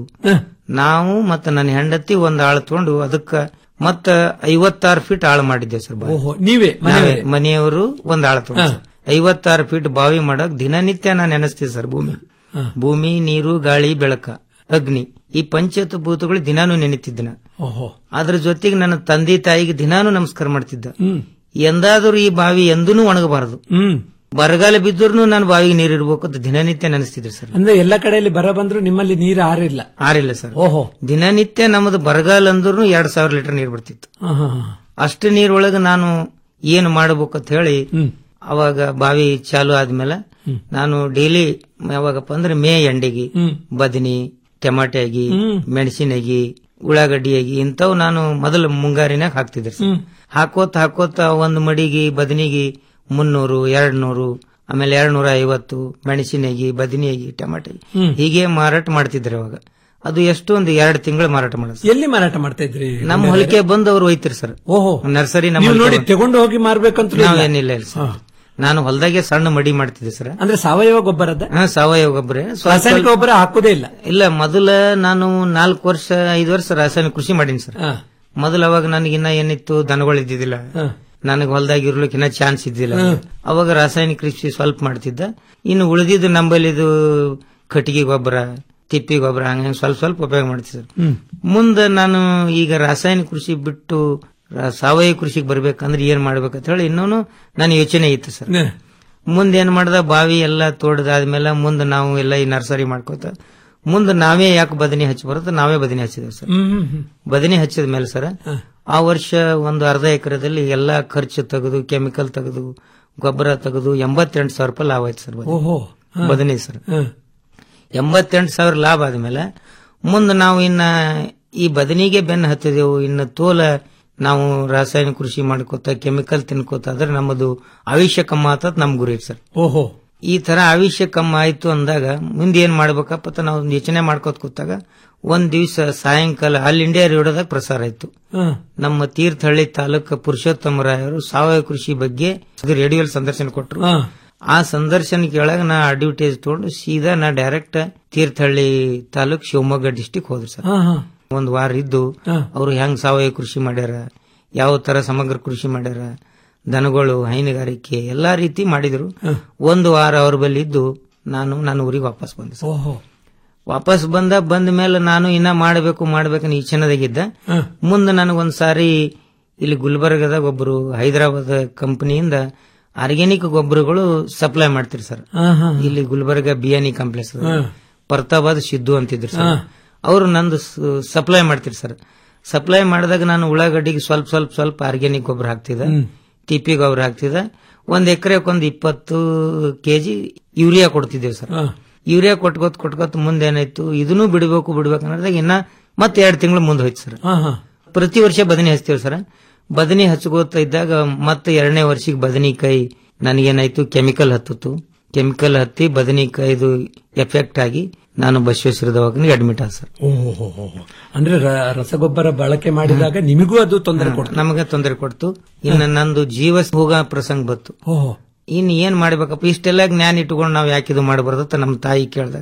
Speaker 17: ನಾವು ಮತ್ತೆ ನನ್ನ ಹೆಂಡತಿ ಒಂದ್ ಆಳು ತಗೊಂಡು ಅದಕ್ಕ ಮತ್ತ ಐವತ್ತಾರು ಫೀಟ್ ಆಳು ಮಾಡಿದ್ದೇವೆ ಸರ್ ಬಾವಿ.
Speaker 16: ಓಹೋ ನೀವೇ
Speaker 17: ನಾವೇ,
Speaker 16: ಮನೆಯವರೇ?
Speaker 17: ಮನೆಯವರು ಒಂದ್ ಆಳು ತಗೊಂಡು ಸರ್. ಐವತ್ತಾರು ಫೀಟ್ ಬಾವಿ ಮಾಡಕ್ ದಿನನಿತ್ಯ ನಾನು ನೆನೆಸ್ತೀವಿ ಸರ್ ಭೂಮಿ
Speaker 16: ಹಾ.
Speaker 17: ಭೂಮಿ ನೀರು ಗಾಳಿ ಬೆಳಕ ಅಗ್ನಿ ಈ ಪಂಚತ ಭೂತಗಳು ದಿನಾನು ನೆನೆತಿದ್ದ ನಾ.
Speaker 16: ಓಹೋ
Speaker 17: ಅದ್ರ ಜೊತೆಗೆ ನನ್ನ ತಂದೆ ತಾಯಿಗೆ ದಿನಾನು ನಮಸ್ಕಾರ ಮಾಡ್ತಿದ್ದ
Speaker 16: ಹ್ಮ್
Speaker 17: ಎಂದಾದರೂ ಈ ಬಾವಿ ಎಂದೂ ಒಣಗಬಾರದು
Speaker 16: ಹ್ಮ್
Speaker 17: ಬರಗಾಲ ಬಿದ್ದರೂ ನಾನು ಬಾವಿಗೆ ನೀರು ಇರ್ಬೇಕು ಅಂತ ದಿನನಿತ್ಯ ನೆನೆಸ್ತಿದ್ರು ಸರ್
Speaker 16: ಅಂದ್ರೆ ಎಲ್ಲ ಕಡೆಯಲ್ಲಿ ಬರ ಬಂದ್ರು ನಿಮ್ಮಲ್ಲಿ ನೀರು ಆರಿಲ್ಲ
Speaker 17: ಆರಿಲ್ಲ ಸರ್
Speaker 16: ಓಹೋ
Speaker 17: ದಿನನಿತ್ಯ ನಮ್ಮದು ಬರಗಾಲ ಅಂದ್ರೂ ಎರಡ್ ಸಾವಿರ ಲೀಟರ್ ನೀರು ಬರ್ತಿತ್ತು
Speaker 16: ಹಾ, ಹಾ, ಹಾ.
Speaker 17: ಅಷ್ಟು ನೀರೊಳಗೆ ನಾನು ಏನು ಮಾಡಬೇಕು ಅಂತ ಹೇಳಿ ಅವಾಗ ಬಾವಿ ಚಾಲು ಆದ್ಮೇಲೆ ನಾನು ಡೈಲಿ ಯಾವಾಗಪ್ಪ ಅಂದ್ರೆ ಮೇ ಎಂಡಿಗೆ ಬದನಿ ಟಮಾಟೆಗಿ ಮೆಣಸಿನಗಿ ಉಳ್ಳಾಗಡ್ಡಿಯಾಗಿ ಇಂಥವು ನಾನು ಮೊದಲು ಮುಂಗಾರಿನಾಗ ಹಾಕ್ತಿದ್ದೆ ಸರ್ ಹಾಕೋತ ಹಾಕೋತ ಒಂದು ಮಡಿಗೆ ಬದನಿಗೆ ಮುನ್ನೂರು ಎರಡ್ ನೂರು ಆಮೇಲೆ ಎರಡ್ ನೂರ ಐವತ್ತು ಮೆಣಸಿನಗಿ ಬದನಿಯಾಗಿ ಟಮಾಟೆ
Speaker 16: ಹ್ಮ್.
Speaker 17: ಹೀಗೆ ಮಾರಾಟ ಮಾಡ್ತಿದ್ರು ಅವಾಗ ಅದು ಎಷ್ಟು ಒಂದು ಎರಡು ತಿಂಗಳು ಮಾರಾಟ ಮಾಡೋದು
Speaker 16: ಎಲ್ಲಿ ಮಾರಾಟ ಮಾಡ್ತಾ ಇದ್ರಿ
Speaker 17: ನಮ್ಮ ಹೊಲಿಕೆ ಬಂದು ಅವ್ರು ಒಯ್ತಿರಿ ಸರ್
Speaker 16: ಓಹೋ
Speaker 17: ನರ್ಸರಿ ನಮ್ಮ
Speaker 16: ನೀವು
Speaker 17: ಹೊಲಿಕೆ
Speaker 16: ನೋಡಿ
Speaker 17: ಬಂದು-
Speaker 16: ತಗೊಂಡು ಹೋಗಿ ಮಾರ್ಬೇಕಂತ
Speaker 17: ನಾವೇನಿಲ್ಲ ಇಲ್ಲ ಸರ್ ನಾನು ಹೊಲದಾಗೆ ಸಣ್ಣ ಮಡಿ ಮಾಡ್ತಿದ್ದೆ ಸರ್
Speaker 16: ಅಂದ್ರೆ ಸಾವಯವ ಗೊಬ್ಬರದ
Speaker 17: ಹಾ ಸಾವಯವ ಗೊಬ್ಬರ ಸ್ವಲ್ಪ-
Speaker 16: ರಾಸಾಯನಿಕ ಗೊಬ್ಬರ ಹಾಕುದೇ ಇಲ್ಲ
Speaker 17: ಇಲ್ಲ ಮೊದಲ ನಾನು ನಾಲ್ಕು ವರ್ಷ ಐದು ವರ್ಷ ರಾಸಾಯನಿಕ ಕೃಷಿ ಮಾಡೀನಿ ಸರ್
Speaker 16: ಹಾ.
Speaker 17: ಮೊದಲ ಅವಾಗ ನನಗಿನ್ನ ಏನಿತ್ತು ದನಗಳು ಇದ್ದಿದ್ದಿಲ್ಲ ನನಗೆ ಹೊಲದಾಗ ಇರ್ಲಿಕ್ಕೆ ಇನ್ನ ಚಾನ್ಸ್ ಇದ್ದಿಲ್ಲ
Speaker 16: ಹ್ಮ್.
Speaker 17: ಅವಾಗ ರಾಸಾಯನಿಕ ಕೃಷಿ ಸ್ವಲ್ಪ ಮಾಡ್ತಿದ್ದ ಇನ್ನು ಉಳಿದಿದ್ದು ನಂಬಲ್ಲಿ ಇದು ಕಟ್ಟಿಗೆ ಗೊಬ್ಬರ ತಿಪ್ಪಿ ಗೊಬ್ಬರ ಹಂಗ ಸ್ವಲ್ಪ ಸ್ವಲ್ಪ ಉಪಯೋಗ ಮಾಡ್ತಿದ್ದೆ
Speaker 16: ಹ್ಮ್.
Speaker 17: ಮುಂದೆ ನಾನು ಈಗ ರಾಸಾಯನಿಕ ಕೃಷಿ ಬಿಟ್ಟು ರಾ- ಸಾವಯವ ಕೃಷಿಗೆ ಬರ್ಬೇಕಂದ್ರೆ ಏನ್ ಮಾಡ್ಬೇಕಂತ ಹೇಳಿ ಇನ್ನೂ ನನ್ನ ಯೋಚನೆ ಇತ್ತು ಸರ್
Speaker 16: ನೆ.
Speaker 17: ಮುಂದೆ ಏನ್ ಮಾಡ್ದ ಬಾವಿ ಎಲ್ಲ ತೋಡದಾದ್ಮೇಲೆ ಮುಂದೆ ನಾವು ಎಲ್ಲ ಈ ನರ್ಸರಿ ಮಾಡ್ಕೋತ ಮುಂದೆ ನಾವೇ ಯಾಕೆ ಬದನಿ ಹಚ್ಚಿ ಬರುತ್ತೆ ನಾವೇ ಬದನಿ ಹಚ್ಚಿದೇವೆ ಸರ್
Speaker 16: ಹ್ಮ್, ಹ್ಮ್, ಹ್ಮ್.
Speaker 17: ಬದನಿ ಹಚ್ಚಿದ ಮೇಲೆ ಸರ್ ಆ ವರ್ಷ ಒಂದು ಅರ್ಧ ಎಕರೆದಲ್ಲಿ ಎಲ್ಲಾ ಖರ್ಚು ತೆಗೆದು ಕೆಮಿಕಲ್ ತೆಗೆದು ಗೊಬ್ಬರ ತೆಗೆದು ಎಂಬತ್ತೆಂಟು ಸಾವಿರ ರೂಪಾಯಿ ಲಾಭ ಆಯ್ತು ಸರ್ ಬದನೆ.
Speaker 16: ಓಹೋ ಹಾ.
Speaker 17: ಬದನೆ ಸರ್
Speaker 16: ಹಾ.
Speaker 17: ಎಂಬತ್ತೆಂಟು ಸಾವಿರ ಲಾಭ ಆದ್ಮೇಲೆ ಮುಂದೆ ನಾವು ಇನ್ನ ಈ ಬದನಿಗೆ ಬೆನ್ನು ಹತ್ತಿದೆವು ಇನ್ನು ತೋಲ ನಾವು ರಾಸಾಯನಿಕ ಕೃಷಿ ಮಾಡ್ಕೋತ ಕೆಮಿಕಲ್ ತಿನ್ಕೋತ ಆದ್ರೆ ನಮ್ಮದು ಆಯುಷ್ಯ ಕಮ್ಮ ಆತದ್ ನಮ್ ಗುರಿ ಸರ್
Speaker 16: ಓಹೋ
Speaker 17: ಈ ತರ ಆಯುಷ್ಯ ಕಮ್ಮ ಆಯ್ತು ಅಂದಾಗ ಮುಂದೆ ಏನ್ ಮಾಡ್ಬೇಕಪ್ಪ ಅಂತ ನಾವು ಒಂದು ಯೋಚನೆ ಮಾಡ್ಕೋತ ಕೂತಾಗ ಒಂದ್ ದಿವಸ ಸಾಯಂಕಾಲ ಆಲ್ ಇಂಡಿಯಾ ರೇಡಿಯೋದಾಗ ಪ್ರಸಾರ ಆಯ್ತು
Speaker 16: ಹಾ.
Speaker 17: ನಮ್ಮ ತೀರ್ಥಹಳ್ಳಿ ತಾಲೂಕು ಪುರುಷೋತ್ತಮ ರಾಯರು ಸಾವಯವ ಕೃಷಿ ಬಗ್ಗೆ ರೇಡಿಯೋಲ್ ಸಂದರ್ಶನ ಕೊಟ್ಟರು
Speaker 16: ಹಾ.
Speaker 17: ಆ ಸಂದರ್ಶನ ಕೇಳಾಗ ನಾ ಅಡ್ವರ್ಟೈಸ್ ತಗೊಂಡು ಸೀದಾ ನಾ ಡೈರೆಕ್ಟ್ ತೀರ್ಥಹಳ್ಳಿ ತಾಲೂಕ್ ಶಿವಮೊಗ್ಗ ಡಿಸ್ಟಿಕ್ ಹೋದ್ರಿ ಸರ್
Speaker 16: ಹಾ, ಹಾ.
Speaker 17: ಒಂದ್ ವಾರ ಇದ್ದು
Speaker 16: ಹಾ.
Speaker 17: ಅವ್ರು ಹೆಂಗ್ ಸಾವಯವ ಕೃಷಿ ಮಾಡ್ಯಾರ ಯಾವ ತರ ಸಮಗ್ರ ಕೃಷಿ ಮಾಡ್ಯಾರ ದನಗಳು ಹೈನುಗಾರಿಕೆ ಎಲ್ಲಾ ರೀತಿ ಮಾಡಿದ್ರು ಒಂದು ವಾರ ಅವ್ರ ಬಳಿ ಇದ್ದು ನಾನು ನನ್ನ ಊರಿಗೆ ವಾಪಸ್ ಬಂದೆ ಸರ್.
Speaker 16: ಓಹೋ
Speaker 17: ವಾಪಸ್ ಬಂದ ಬಂದ ಮೇಲೆ ನಾನು ಇನ್ನ ಮಾಡಬೇಕು ಮಾಡ್ಬೇಕನ್ನ ಈಚನದಾಗಿದ್ದ ಮುಂದೆ ನನಗೊಂದ್ ಸಾರಿ ಇಲ್ಲಿ ಗುಲ್ಬರ್ಗದಾಗ ಒಬ್ರು ಹೈದರಾಬಾದ್ ಕಂಪನಿಯಿಂದ ಆರ್ಗ್ಯಾನಿಕ್ ಗೊಬ್ಬರಗಳು ಸಪ್ಲೈ ಮಾಡ್ತಿರಿ ಸರ್
Speaker 16: ಹಾ, ಹಾ.
Speaker 17: ಇಲ್ಲಿ ಗುಲ್ಬರ್ಗ ಬಿಯಾನಿ ಕಾಂಪ್ಲೆಕ್ಸ್
Speaker 16: ಹಾ.
Speaker 17: ಪರ್ತಾಬಾದ್ ಸಿದ್ದು ಅಂತಿದ್ರು
Speaker 16: ಹಾ.
Speaker 17: ಸರ್ ಅವರು ನಂದು ಸಪ್ಲೈ ಮಾಡ್ತಿರಿ ಸರ್ ಸಪ್ಲೈ ಮಾಡಿದಾಗ ನಾನು ಉಳ್ಳಾಗಡ್ಡಿಗೆ ಸ್ವಲ್ಪ ಸ್ವಲ್ಪ ಸ್ವಲ್ಪ ಆರ್ಗ್ಯಾನಿಕ್ ಗೊಬ್ಬರ ಹಾಕ್ತಿದ್ದೆ
Speaker 16: ಹ್ಮ್.
Speaker 17: ಟಿಪಿ ಗೊಬ್ಬರ ಹಾಕ್ತಿದ್ದೆ ಒಂದ್ ಎಕರೆಗೆ ಒಂದು ಇಪ್ಪತ್ತು ಕೆಜಿ ಯೂರಿಯಾ ಕೊಡ್ತಿದ್ದೇವೆ ಸರ್
Speaker 16: ಹಾ.
Speaker 17: ಯೂರಿಯಾ ಕೊಟ್ಕೋತ್ ಕೊಟ್ಕೋತ್ ಮುಂದೆ ಏನಾಯ್ತು ಇದನ್ನು ಬಿಡಬೇಕು ಬಿಡ್ಬೇಕು ಅನ್ನೋದಾಗ ಇನ್ನ ಮತ್ತೆ ಎರಡು ತಿಂಗಳು ಮುಂದೆ ಹೋಯ್ತು ಸರ್
Speaker 16: ಹಾ, ಹಾ.
Speaker 17: ಪ್ರತಿ ವರ್ಷ ಬದನಿ ಹಚ್ತೀವಿ ಸರ್ ಬದನಿ ಹಚ್ಕೋತ ಇದ್ದಾಗ ಮತ್ತೆ ಎರಡನೇ ವರ್ಷಕ್ಕೆ ಬದನಿಕಾಯಿ ನನಗೇನಾಯ್ತು ಕೆಮಿಕಲ್ ಹತ್ತಿತ್ತು ಕೆಮಿಕಲ್ ಹತ್ತಿ ಬದನಿಕಾಯಿದು ಎಫೆಕ್ಟ್ ಆಗಿ ನಾನು ಬಸವೇಶ್ವರ ದವಾಖಾನಿಗೆ ಅಡ್ಮಿಟ್ ಆದ ಸರ್
Speaker 16: ಓಹೋ ಅಂದ್ರೆ ರ- ರಸಗೊಬ್ಬರ ಬಳಕೆ ಮಾಡಿದಾಗ ನಿಮಗೂ ಅದು ತೊಂದರೆ ಕೊಡ್ತು
Speaker 17: ನಮಗೆ ತೊಂದರೆ ಕೊಡ್ತು ಇನ್ನು ನಂದು ಜೀವ ಹೋಗ ಪ್ರಸಂಗ ಬತ್ತು
Speaker 16: ಓಹೋ
Speaker 17: ಇನ್ ಏನ್ ಮಾಡ್ಬೇಕಪ್ಪ ಇಷ್ಟೆಲ್ಲ ಜ್ಞಾನ ಇಟ್ಕೊಂಡು ನಾವು ಯಾಕೆ ಇದು ಮಾಡಬಾರ್ದು ಅಂತ ನಮ್ಮ ತಾಯಿ ಕೇಳಿದಾಗ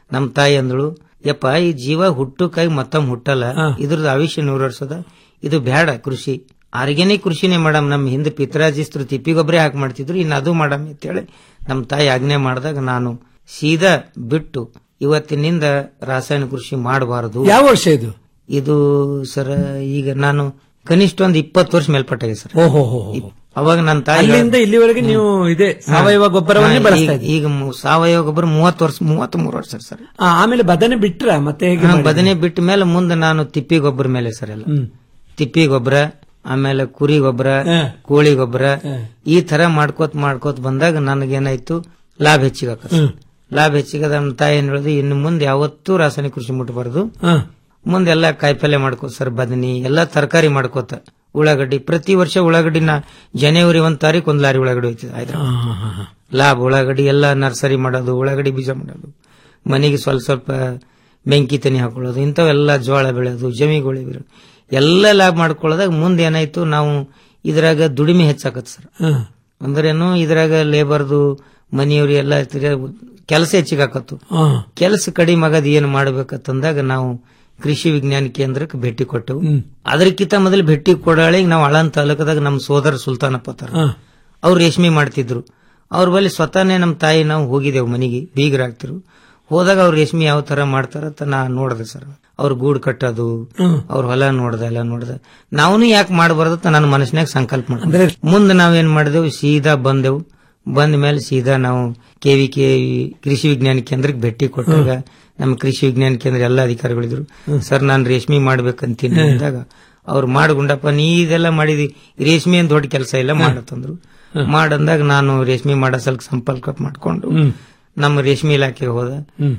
Speaker 17: ನಮ್ ತಾಯಿ ಅಂದಳು ಯಪ್ಪ ಈ ಜೀವ ಹುಟ್ಟುಕಾಗಿ ಮತ್ತೊಮ್ಮೆ ಹುಟ್ಟಲ್ಲ ಇದ್ರದ್ದು ಆವಿಷ್ಯ ನೂರರ್ಸದ ಇದು ಬ್ಯಾಡ ಕೃಷಿ ಆರ್ಗ್ಯಾನಿಕ್ ಕೃಷಿನೇ ಮಾಡಮ್ ನಮ್ ಹಿಂದೆ ಪಿತ್ರಾಜಿಸ್ತ್ರು ತಿಪ್ಪಿ ಗೊಬ್ಬರ ಹಾಕಿ ಮಾಡ್ತಿದ್ರು ಇನ್ನು ಅದು ಮಾಡಮ್ ಅಂತೇಳಿ ನಮ್ ತಾಯಿ ಆಜ್ಞೆ ಮಾಡಿದಾಗ ನಾನು ಸೀದಾ ಬಿಟ್ಟು ಇವತ್ತಿನಿಂದ ರಾಸಾಯನಿಕ ಕೃಷಿ ಮಾಡಬಾರದು
Speaker 16: ಯಾವ ವರ್ಷ ಇದು
Speaker 17: ಇದು ಸರ್ ಈಗ ನಾನು ಕನಿಷ್ಠ ಒಂದು ಇಪ್ಪತ್ತು ವರ್ಷ ಮೇಲ್ಪಟ್ಟಾಗೆ ಸರ್
Speaker 16: ಓಹೋ ಹೋ
Speaker 17: ಅವಾಗ ನನ್ನ ತಾಯಿ
Speaker 16: ಅಲ್ಲಿಂದ ಇಲ್ಲಿವರೆಗೆ ನೀವು ಇದೆ ಸಾವಯವ ಗೊಬ್ಬರವನ್ನೇ
Speaker 17: ಹಾ,
Speaker 16: ಬಳಸ್ತಾ
Speaker 17: ಈಗ- ಈಗ ಮು- ಸಾವಯವ ಗೊಬ್ಬರ ಮೂವತ್ತು ವರ್ಷ ಮೂವತ್ತ್ ಮೂರು ವರ್ಷ ಸರ್
Speaker 16: ಆ, ಆಮೇಲೆ ಬದನೆ ಬಿಟ್ರ ಮತ್ತೆ ಹೇಗೆ
Speaker 17: ಹಾ,
Speaker 16: ಮಾಡಿದ್ರಿ?
Speaker 17: ಬದನೆ ಬಿಟ್ಟ ಮೇಲೆ ಮುಂದೆ ನಾನು ತಿಪ್ಪಿ ಗೊಬ್ಬರ ಮೇಲೆ ಸರ್ ಎಲ್ಲ ತಿಪ್ಪಿ ಗೊಬ್ಬರ ಆಮೇಲೆ ಕುರಿ ಗೊಬ್ಬರ ಕೋಳಿ ಗೊಬ್ಬರ ಈ ತರ ಮಾಡ್ಕೋತ್ ಮಾಡ್ಕೋತ್ ಬಂದಾಗ ನನಗೇನಾಯ್ತು ಲಾಭ ಹೆಚ್ಚಿಗೆ ಆಕತ್ ಲಾಭ ಹೆಚ್ಚಿಗೆ ನಮ್ಮ ತಾಯಿ ಏನ್ ಹೇಳಿದ್ರು ಇನ್ನು ಮುಂದೆ ಯಾವತ್ತೂ ರಾಸಾಯನಿಕ ಕೃಷಿ ಮುಟ್ಟಬಾರ್ದು
Speaker 16: ಹಾ.
Speaker 17: ಮುಂದೆ ಎಲ್ಲ ಕಾಯಿಪಲ್ಯ ಮಾಡ್ಕೋತ ಸರ್ ಬದನಿ ಎಲ್ಲಾ ತರಕಾರಿ ಮಾಡ್ಕೋತ ಉಳ್ಳಾಗಡ್ಡಿ ಪ್ರತಿ ವರ್ಷ ಉಳ್ಳಾಗಡ್ಡಿ ನಾ ಜನವರಿ ಒಂದ್ ತಾರೀಕು ಒಂದ್ ಲಾರಿ ಉಳ್ಳಾಗಡ್ಡಿ ಹೋಯ್ತದೆ ಆಯ್ತು ಲಾಭ ಉಳ್ಳಾಗಡ್ಡಿ ಎಲ್ಲ ನರ್ಸರಿ ಮಾಡೋದು ಉಳ್ಳಾಗಡ್ಡಿ ಬೀಜ ಮಾಡೋದು ಮನೆಗೆ ಸ್ವಲ್ಪ ಸ್ವಲ್ಪ ಬೆಂಕಿ ತನಿ ಹಾಕೊಳ್ಳೋದು ಇಂಥವೆಲ್ಲ ಜೋಳ ಬೆಳೆಯೋದು ಜಮಿಗೋಳಿ ಬೆಳೆಯೋದು ಎಲ್ಲ ಲಾಭ ಮಾಡ್ಕೊಳ್ಳೋದಾಗ ಮುಂದೆ ಏನಾಯ್ತು ನಾವು ಇದ್ರಾಗ ದುಡಿಮೆ ಹೆಚ್ಚಾಕತ್ ಸರ್ ಅಂದ್ರೇನು ಇದ್ರಾಗ ಲೇಬರ್ದು ಮನೆಯವ್ರು ಎಲ್ಲ ಕೆಲಸ ಹೆಚ್ಚಿಗೆ ಆಕತ್ತು ಕೆಲಸ ಕಡಿಮೆ ಆಗದ್ ಏನ್ ಮಾಡ್ಬೇಕಂತಂದಾಗ ನಾವು ಕೃಷಿ ವಿಜ್ಞಾನ ಕೇಂದ್ರಕ್ಕೆ ಭೇಟಿ ಕೊಟ್ಟೆವು ಅದಕ್ಕಿಂತ ಮೊದಲು ಭೇಟಿ ಕೊಡಾಳಿಗೆ ನಾವು ಆಳಂದ್ ತಾಲೂಕದಾಗ ನಮ್ಮ ಸೋದರ ಸುಲ್ತಾನಪ್ಪ ತರ ಅವ್ರು ರೇಷ್ಮೆ ಮಾಡ್ತಿದ್ರು ಅವ್ರ ಬಳಿ ಸ್ವತಃನೇ ನಮ್ಮ ತಾಯಿ ನಾವು ಹೋಗಿದ್ದೆವು ಮನೆಗೆ ಬೀಗರಾಗ್ತಿರು ಹೋದಾಗ ಅವ್ರು ರೇಷ್ಮೆ ಯಾವ ತರ ಮಾಡ್ತಾರ ಅಂತ ನಾ ನೋಡಿದೆ ಸರ್ ಅವ್ರ ಗೂಡು ಕಟ್ಟೋದು ಅವ್ರ ಹೊಲ ನೋಡ್ದೆ ಎಲ್ಲ ನೋಡ್ದೆ ನಾವು ಯಾಕೆ ಮಾಡಬಾರ್ದು ಅಂತ ನನ್ನ ಮನಸ್ಸಿನಾಗ ಸಂಕಲ್ಪ ಮಾಡಿದ್ರೆ ಮುಂದೆ ನಾವೇನ್ ಮಾಡಿದೆವು ಸೀದಾ ಬಂದೆವು ಬಂದ ಮೇಲೆ ಸೀದಾ ನಾವು ಕೆವಿ ಕೆ ಕೃಷಿ ವಿಜ್ಞಾನ ಕೇಂದ್ರಕ್ಕೆ ಭೇಟಿ ಕೊಟ್ಟಾಗ ನಮ್ಮ ಕೃಷಿ ವಿಜ್ಞಾನ ಕೇಂದ್ರ ಎಲ್ಲ ಅಧಿಕಾರಿಗಳಿದ್ರು ಸರ್ ನಾನು ರೇಷ್ಮೆ ಮಾಡ್ಬೇಕಂತೀನಿ ಅಂದಾಗ ಅವ್ರು ಮಾಡು ಗುಂಡಪ್ಪ ನೀ ಇದೆಲ್ಲ ಮಾಡಿದಿ ರೇಷ್ಮೆ ಏನ್ ದೊಡ್ಡ ಕೆಲಸ ಇಲ್ಲ ಮಾಡತ್ತಂದ್ರು ಮಾಡಂದಾಗ ನಾನು ರೇಷ್ಮೆ ಮಾಡೋ ಸಲಕ್ ಸಂಪರ್ಕ ಮಾಡ್ಕೊಂಡು ನಮ್ಮ ರೇಷ್ಮೆ ಇಲಾಖೆಗೆ ಹೋದ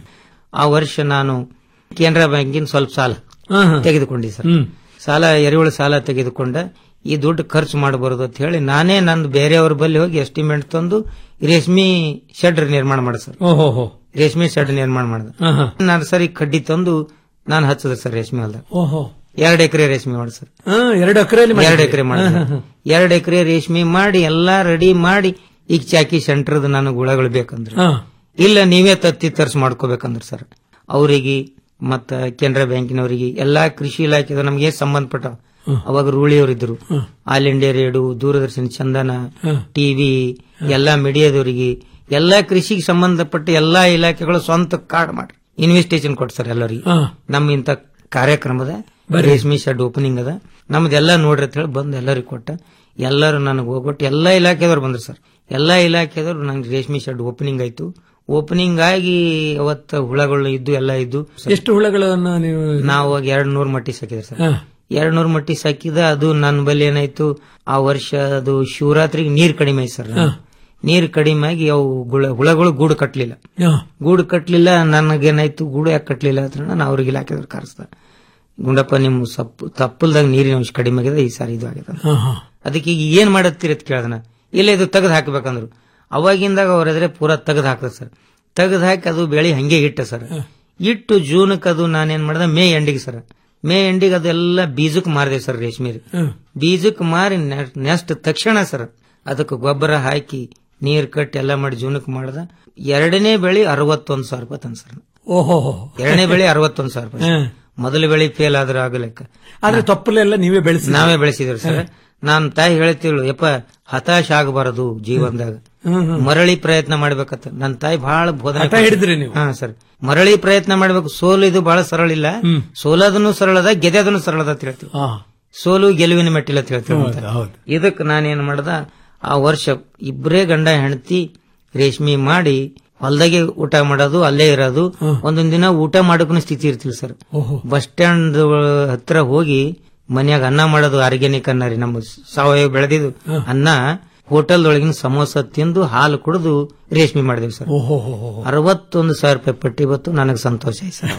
Speaker 17: ಆ ವರ್ಷ ನಾನು ಕೇನರಾ ಬ್ಯಾಂಕಿನ ಸ್ವಲ್ಪ ಸಾಲ ತೆಗೆದುಕೊಂಡೆ ಸರ್ ಸಾಲ ಎರೆಹುಳು ಸಾಲ ತೆಗೆದುಕೊಂಡ ಈ ದುಡ್ಡು ಖರ್ಚು ಮಾಡಬಾರದು ಅಂತ ಹೇಳಿ ನಾನೇ ನಂದು ಬೇರೆಯವ್ರ ಬಳಿ ಹೋಗಿ ಎಸ್ಟಿಮೇಟ್ ತಂದು ರೇಷ್ಮೆ ಶೆಡ್ ನಿರ್ಮಾಣ ಮಾಡ ಸರ್
Speaker 16: ಓಹೋ ಹೋ
Speaker 17: ರೇಷ್ಮೆ ಶೆಡ್ ನಿರ್ಮಾಣ ಮಾಡಿದ
Speaker 16: ಆಹಾ.
Speaker 17: ನರ್ಸರಿ ಕಡ್ಡಿ ತಂದು ನಾನು ಹಚ್ಚದ ಸರ್ ರೇಷ್ಮೆ ಹೊಲ್ದಾಗ
Speaker 16: ಓಹೋ
Speaker 17: ಎರಡು ಎಕರೆ ರೇಷ್ಮೆ ಮಾಡಿ ಸರ್
Speaker 16: ಹಾ, ಎರಡು ಎಕರೆಯಲ್ಲಿ
Speaker 17: ಎರಡು ಎಕರೆ ಮಾಡಿ ಎರಡು ಎಕರೆ ರೇಷ್ಮೆ ಮಾಡಿ ಎಲ್ಲಾ ರೆಡಿ ಮಾಡಿ ಈಗ ಚಾಕಿ ಸೆಂಟರ್ದ ನನಗೆ ಗುಳಗಳು ಬೇಕಂದ್ರೆ
Speaker 16: ಹಾ.
Speaker 17: ಇಲ್ಲ ನೀವೇ ತತ್ತಿ ತರ್ಸ್ ಮಾಡ್ಕೋಬೇಕಂದ್ರೆ ಸರ್ ಅವರಿಗೆ ಮತ್ತ ಕೆನರಾ ಬ್ಯಾಂಕಿನವರಿಗೆ ಎಲ್ಲಾ ಕೃಷಿ ಇಲಾಖೆದ ನಮಗೆ ಸಂಬಂಧಪಟ್ಟ ಅವಾಗ ರೂಳಿಯವರಿದ್ರು all India radio Doordarshan Chandana TV ಎಲ್ಲಾ ಮೀಡಿಯಾದವರಿಗೆ ಎಲ್ಲಾ ಕೃಷಿಗೆ ಸಂಬಂಧಪಟ್ಟ ಎಲ್ಲಾ ಇಲಾಖೆಗಳು ಸ್ವಂತ ಕಾರ್ಡ್ ಮಾಡಿ ಇನ್ವೆಸ್ಟೇಷನ್ ಕೊಡ್ತಾರೆ ಎಲ್ಲರಿಗೆ
Speaker 16: ಹಾ.
Speaker 17: ನಮ್ಮ ಇಂತ ಕಾರ್ಯಕ್ರಮದ ರೇಷ್ಮೆ ಶೆಡ್ ಓಪನಿಂಗ್ ಅದ ನಮ್ದೆಲ್ಲ ನೋಡ್ರಿ ಅಂತ ಹೇಳಿ ಬಂದು ಎಲ್ಲರಿಗೆ ಕೊಟ್ಟ ಎಲ್ಲರೂ ನನಗೆ ಹೋಗ್ಬಿಟ್ಟು ಎಲ್ಲಾ ಇಲಾಖೆದವ್ರು ಬಂದ್ರು ಸರ್ ಎಲ್ಲಾ ಇಲಾಖೆದವ್ರು ನಂಗೆ ರೇಷ್ಮೆ ಶೆಡ್ ಓಪನಿಂಗ್ ಆಯ್ತು ಓಪನಿಂಗ್ ಆಗಿ ಅವತ್ತ ಹುಳಗಳು ಇದ್ದು ಎಲ್ಲ ಇದ್ದು
Speaker 16: ಎಷ್ಟು ಹುಳಗಳನ್ನು ನೀವು
Speaker 17: ನಾವು ಎರಡ್ ನೂರ್ ಮಟ್ಟಿ ಸಾಕಿದ್ರೆ ಸರ್
Speaker 16: ಹಾ.
Speaker 17: ಎರಡ್ ನೂರ್ ಮಟ್ಟಿ ಸಾಕಿದ ಅದು ನನ್ನ ಬಳಿ ಏನಾಯ್ತು ಆ ವರ್ಷ ಅದು ಶಿವರಾತ್ರಿಗೆ ನೀರ್ ಕಡಿಮೆ ಆಯ್ತು ಸರ್ ನೀರ್ ಕಡಿಮೆ ಆಗಿ ಅವು ಗುಳ- ಹುಳಗಳು ಗೂಡು ಕಟ್ಲಿಲ್ಲ
Speaker 16: ಹಾ.
Speaker 17: ಗೂಡು ಕಟ್ಲಿಲ್ಲ ನನಗೇನಾಯ್ತು ಗೂಡು ಯಾಕೆ ಕಟ್ಲಿಲ್ಲ ಅಂತ ನಾನು ಅವ್ರಿಗೆ ಇಲಾಖೆದವ್ರು ಕರೆಸ್ದ ಗುಂಡಪ್ಪ ನಿಮ್ಮ ಸಪ್ಪು ತಪ್ಪಲ್ದಾಗ ನೀರಿನ ಅಂಶ ಕಡಿಮೆ ಆಗಿದೆ ಈ ಸಾರಿ ಇದು ಆಗಿದೆ
Speaker 16: ಹಾ, ಹಾ.
Speaker 17: ಅದಕ್ಕೆ ಈಗ ಏನ್ ಮಾಡತ್ತೀರಿ ಅಂತ ಕೇಳ್ದನ ಇಲ್ಲ ಇದು ತೆಗೆದು ಹಾಕ್ಬೇಕಂದ್ರು ಅವಾಗಿಂದಾಗ ಅವ್ರ ಎದುರೆ ಪೂರಾ ತೆಗೆದು ಹಾಕ್ದ ಸರ್ ತೆಗೆದು ಹಾಕಿ ಅದು ಬೆಳಿ ಹಂಗೆ ಇಟ್ಟ ಸರ್ ಇಟ್ಟು ಜೂನ್ಕ್ ಅದು ನಾನೇನ್ ಮಾಡ್ದೆ ಮೇ ಎಂಡಿಗೆ ಸರ್ ಮೇ ಎಂಡಿಗೆ ಅದೆಲ್ಲ ಬೀಜಕ್ ಮಾರಿದೆ ಸರ್ ರೇಷ್ಮೆ ಬೀಜಕ್ ಮಾರಿ ನೆಕ್ಸ್ಟ್ ತಕ್ಷಣ ಸರ್ ಅದಕ್ಕೆ ಗೊಬ್ಬರ ಹಾಕಿ ನೀರ್ ಕಟ್ಟಿ ಎಲ್ಲ ಮಾಡಿ ಜೂನಕ್ ಮಾಡ್ದ ಎರಡನೇ ಬೆಳಿ ಅರವತ್ತೊಂದು ಸಾವಿರ ರೂಪಾಯಿ ತಂದ್ ಸರ್
Speaker 16: ಓಹೋ ಹೋ.
Speaker 17: ಎರಡನೇ ಬೆಳೆ ಅರವತ್ತೊಂದು ಸಾವಿರ ರೂಪಾಯಿ
Speaker 16: ಹ್ಮ್.
Speaker 17: ಮೊದಲ ಬೆಳೆ ಫೇಲ್ ಆದ್ರೆ ಆಗಲೆಕ್ಕ
Speaker 16: ಆದ್ರೆ ತೊಪ್ಪಲೆಲ್ಲ ನೀವೇ ಬೆಳೆಸಿ
Speaker 17: ನಾವೇ ಬೆಳೆಸಿದ್ರು ಸರ್ ನಾನ್ ತಾಯಿ ಹೇಳ್ತಿಳು ಯಪ್ಪ ಹತಾಶ ಆಗಬಾರದು ಜೀವನದಾಗ ಮರಳಿ ಪ್ರಯತ್ನ ಮಾಡ್ಬೇಕತ್ತ ನನ್ನ ತಾಯಿ ಬಹಳ ಬೋಧನೆ
Speaker 16: ಹಠ ಹಿಡಿದ್ರಿ ನೀವು.
Speaker 17: ಹಾ ಸರ್ ಮರಳಿ ಪ್ರಯತ್ನ ಮಾಡ್ಬೇಕು ಸೋಲು ಇದು ಬಹಳ ಸರಳ ಇಲ್ಲ ಸೋಲೋದನ್ನು ಸರಳದ ಗೆದೋದನ್ನು ಸರಳದ ಅಂತ ಹೇಳ್ತೀವಿ ಸೋಲು ಗೆಲುವಿನ ಮೆಟ್ಟಿಲ ಅಂತ ಹೇಳ್ತೀವಿ ಅಂತ. ಇದಕ್ ನಾನೇನ್ ಮಾಡ್ದ ಆ ವರ್ಷ ಇಬ್ಬರೇ ಗಂಡ ಹೆಂಡತಿ ರೇಷ್ಮೆ ಮಾಡಿ ಹೊಲ್ದಾಗೆ ಊಟ ಮಾಡೋದು ಅಲ್ಲೇ ಇರೋದು ಒಂದೊಂದ್ ದಿನ ಊಟ ಮಾಡೋಕೂ ಸ್ಥಿತಿ ಇರ್ತಿಲ್ಲ ಸರ್ ಬಸ್ ಸ್ಟ್ಯಾಂಡ್ ಹತ್ರ ಹೋಗಿ ಮನ್ಯಾಗ ಅನ್ನ ಮಾಡೋದು ಆರ್ಗ್ಯಾನಿಕ್ ಅನ್ನ ರೀ ನಮ್ಮ ಸಾವಯವ ಬೆಳೆದಿದ್ದು ಅನ್ನ ಹೋಟೆಲ್ ಒಳಗಿನ ಸಮೋಸ ತಿಂದು ಹಾಲು ಕುಡಿದು ರೇಷ್ಮೆ ಮಾಡಿದೆವು ಸರ್
Speaker 16: ಓಹೋ ಹೋ, ಹೋ, ಹೋ.
Speaker 17: ಅರವತ್ತೊಂದು ಸಾವಿರ ರೂಪಾಯಿ ಪಟ್ಟಿ ಬತ್ತು ನನಗೆ ಸಂತೋಷ ಆಯ್ತು ಸರ್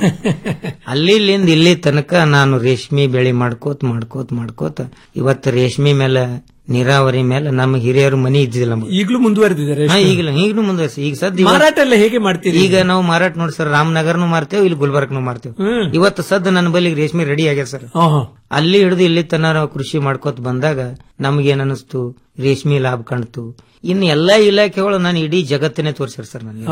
Speaker 17: ಅಲ್ಲಿ ಇಲ್ಲಿಂದ ಇಲ್ಲಿ ತನಕ ನಾನು ರೇಷ್ಮೆ ಬೆಳೆ ಮಾಡ್ಕೋತ ಮಾಡ್ಕೋತ ಮಾಡ್ಕೋತ ಇವತ್ತು ರೇಷ್ಮೆ ಮೇಲೆ ನೀರಾವರಿ ಮೇಲೆ ನಮ್ಮ ಹಿರಿಯರು ಮನಿ ಇದ್ದಿಲ್ಲ ನಮ್ಗೆ.
Speaker 16: ಈಗಲೂ ಮುಂದುವರೆದಿದ್ದಾರೆ
Speaker 17: ಹಾ, ಈಗಲೂ ಈಗಲೂ ಮುಂದುವರಿಸಿ ಈಗ ಸದ್ಯ ಇವತ್ತು-
Speaker 16: ಮಾರಾಟ ಎಲ್ಲ ಹೇಗೆ ಮಾಡ್ತೀರಿ
Speaker 17: ಈಗ ನಾವು ಮಾರಾಟ ನೋಡಿ ಸರ್ ರಾಮನಗರ್ನು ಮಾರ್ತೇವೆ ಇಲ್ಲಿ ಗುಲ್ಬರ್ಗ್ನು ಮಾರ್ತೇವೆ ಇವತ್ತು ಸದ್ದ ನನ್ನ ಬಳಿ ರೇಷ್ಮೆ ರೆಡಿ ಆಗ್ಯದ ಸರ್
Speaker 16: ಆಹಾ.
Speaker 17: ಅಲ್ಲಿ ಹಿಡಿದು ಇಲ್ಲಿ ತನ ನಾವು ಕೃಷಿ ಮಾಡ್ಕೋತ ಬಂದಾಗ ನಮಗೇನ್ ಅನಿಸ್ತು ರೇಷ್ಮೆ ಲಾಭ ಕಾಣ್ತು ಇನ್ನು ಎಲ್ಲಾ ಇಲಾಖೆಗಳು ನಾನು ಇಡೀ ಜಗತ್ತನ್ನೇ ತೋರಿಸ್ಯಾರ ಸರ್ ನನಗೆ
Speaker 16: ಹಾ.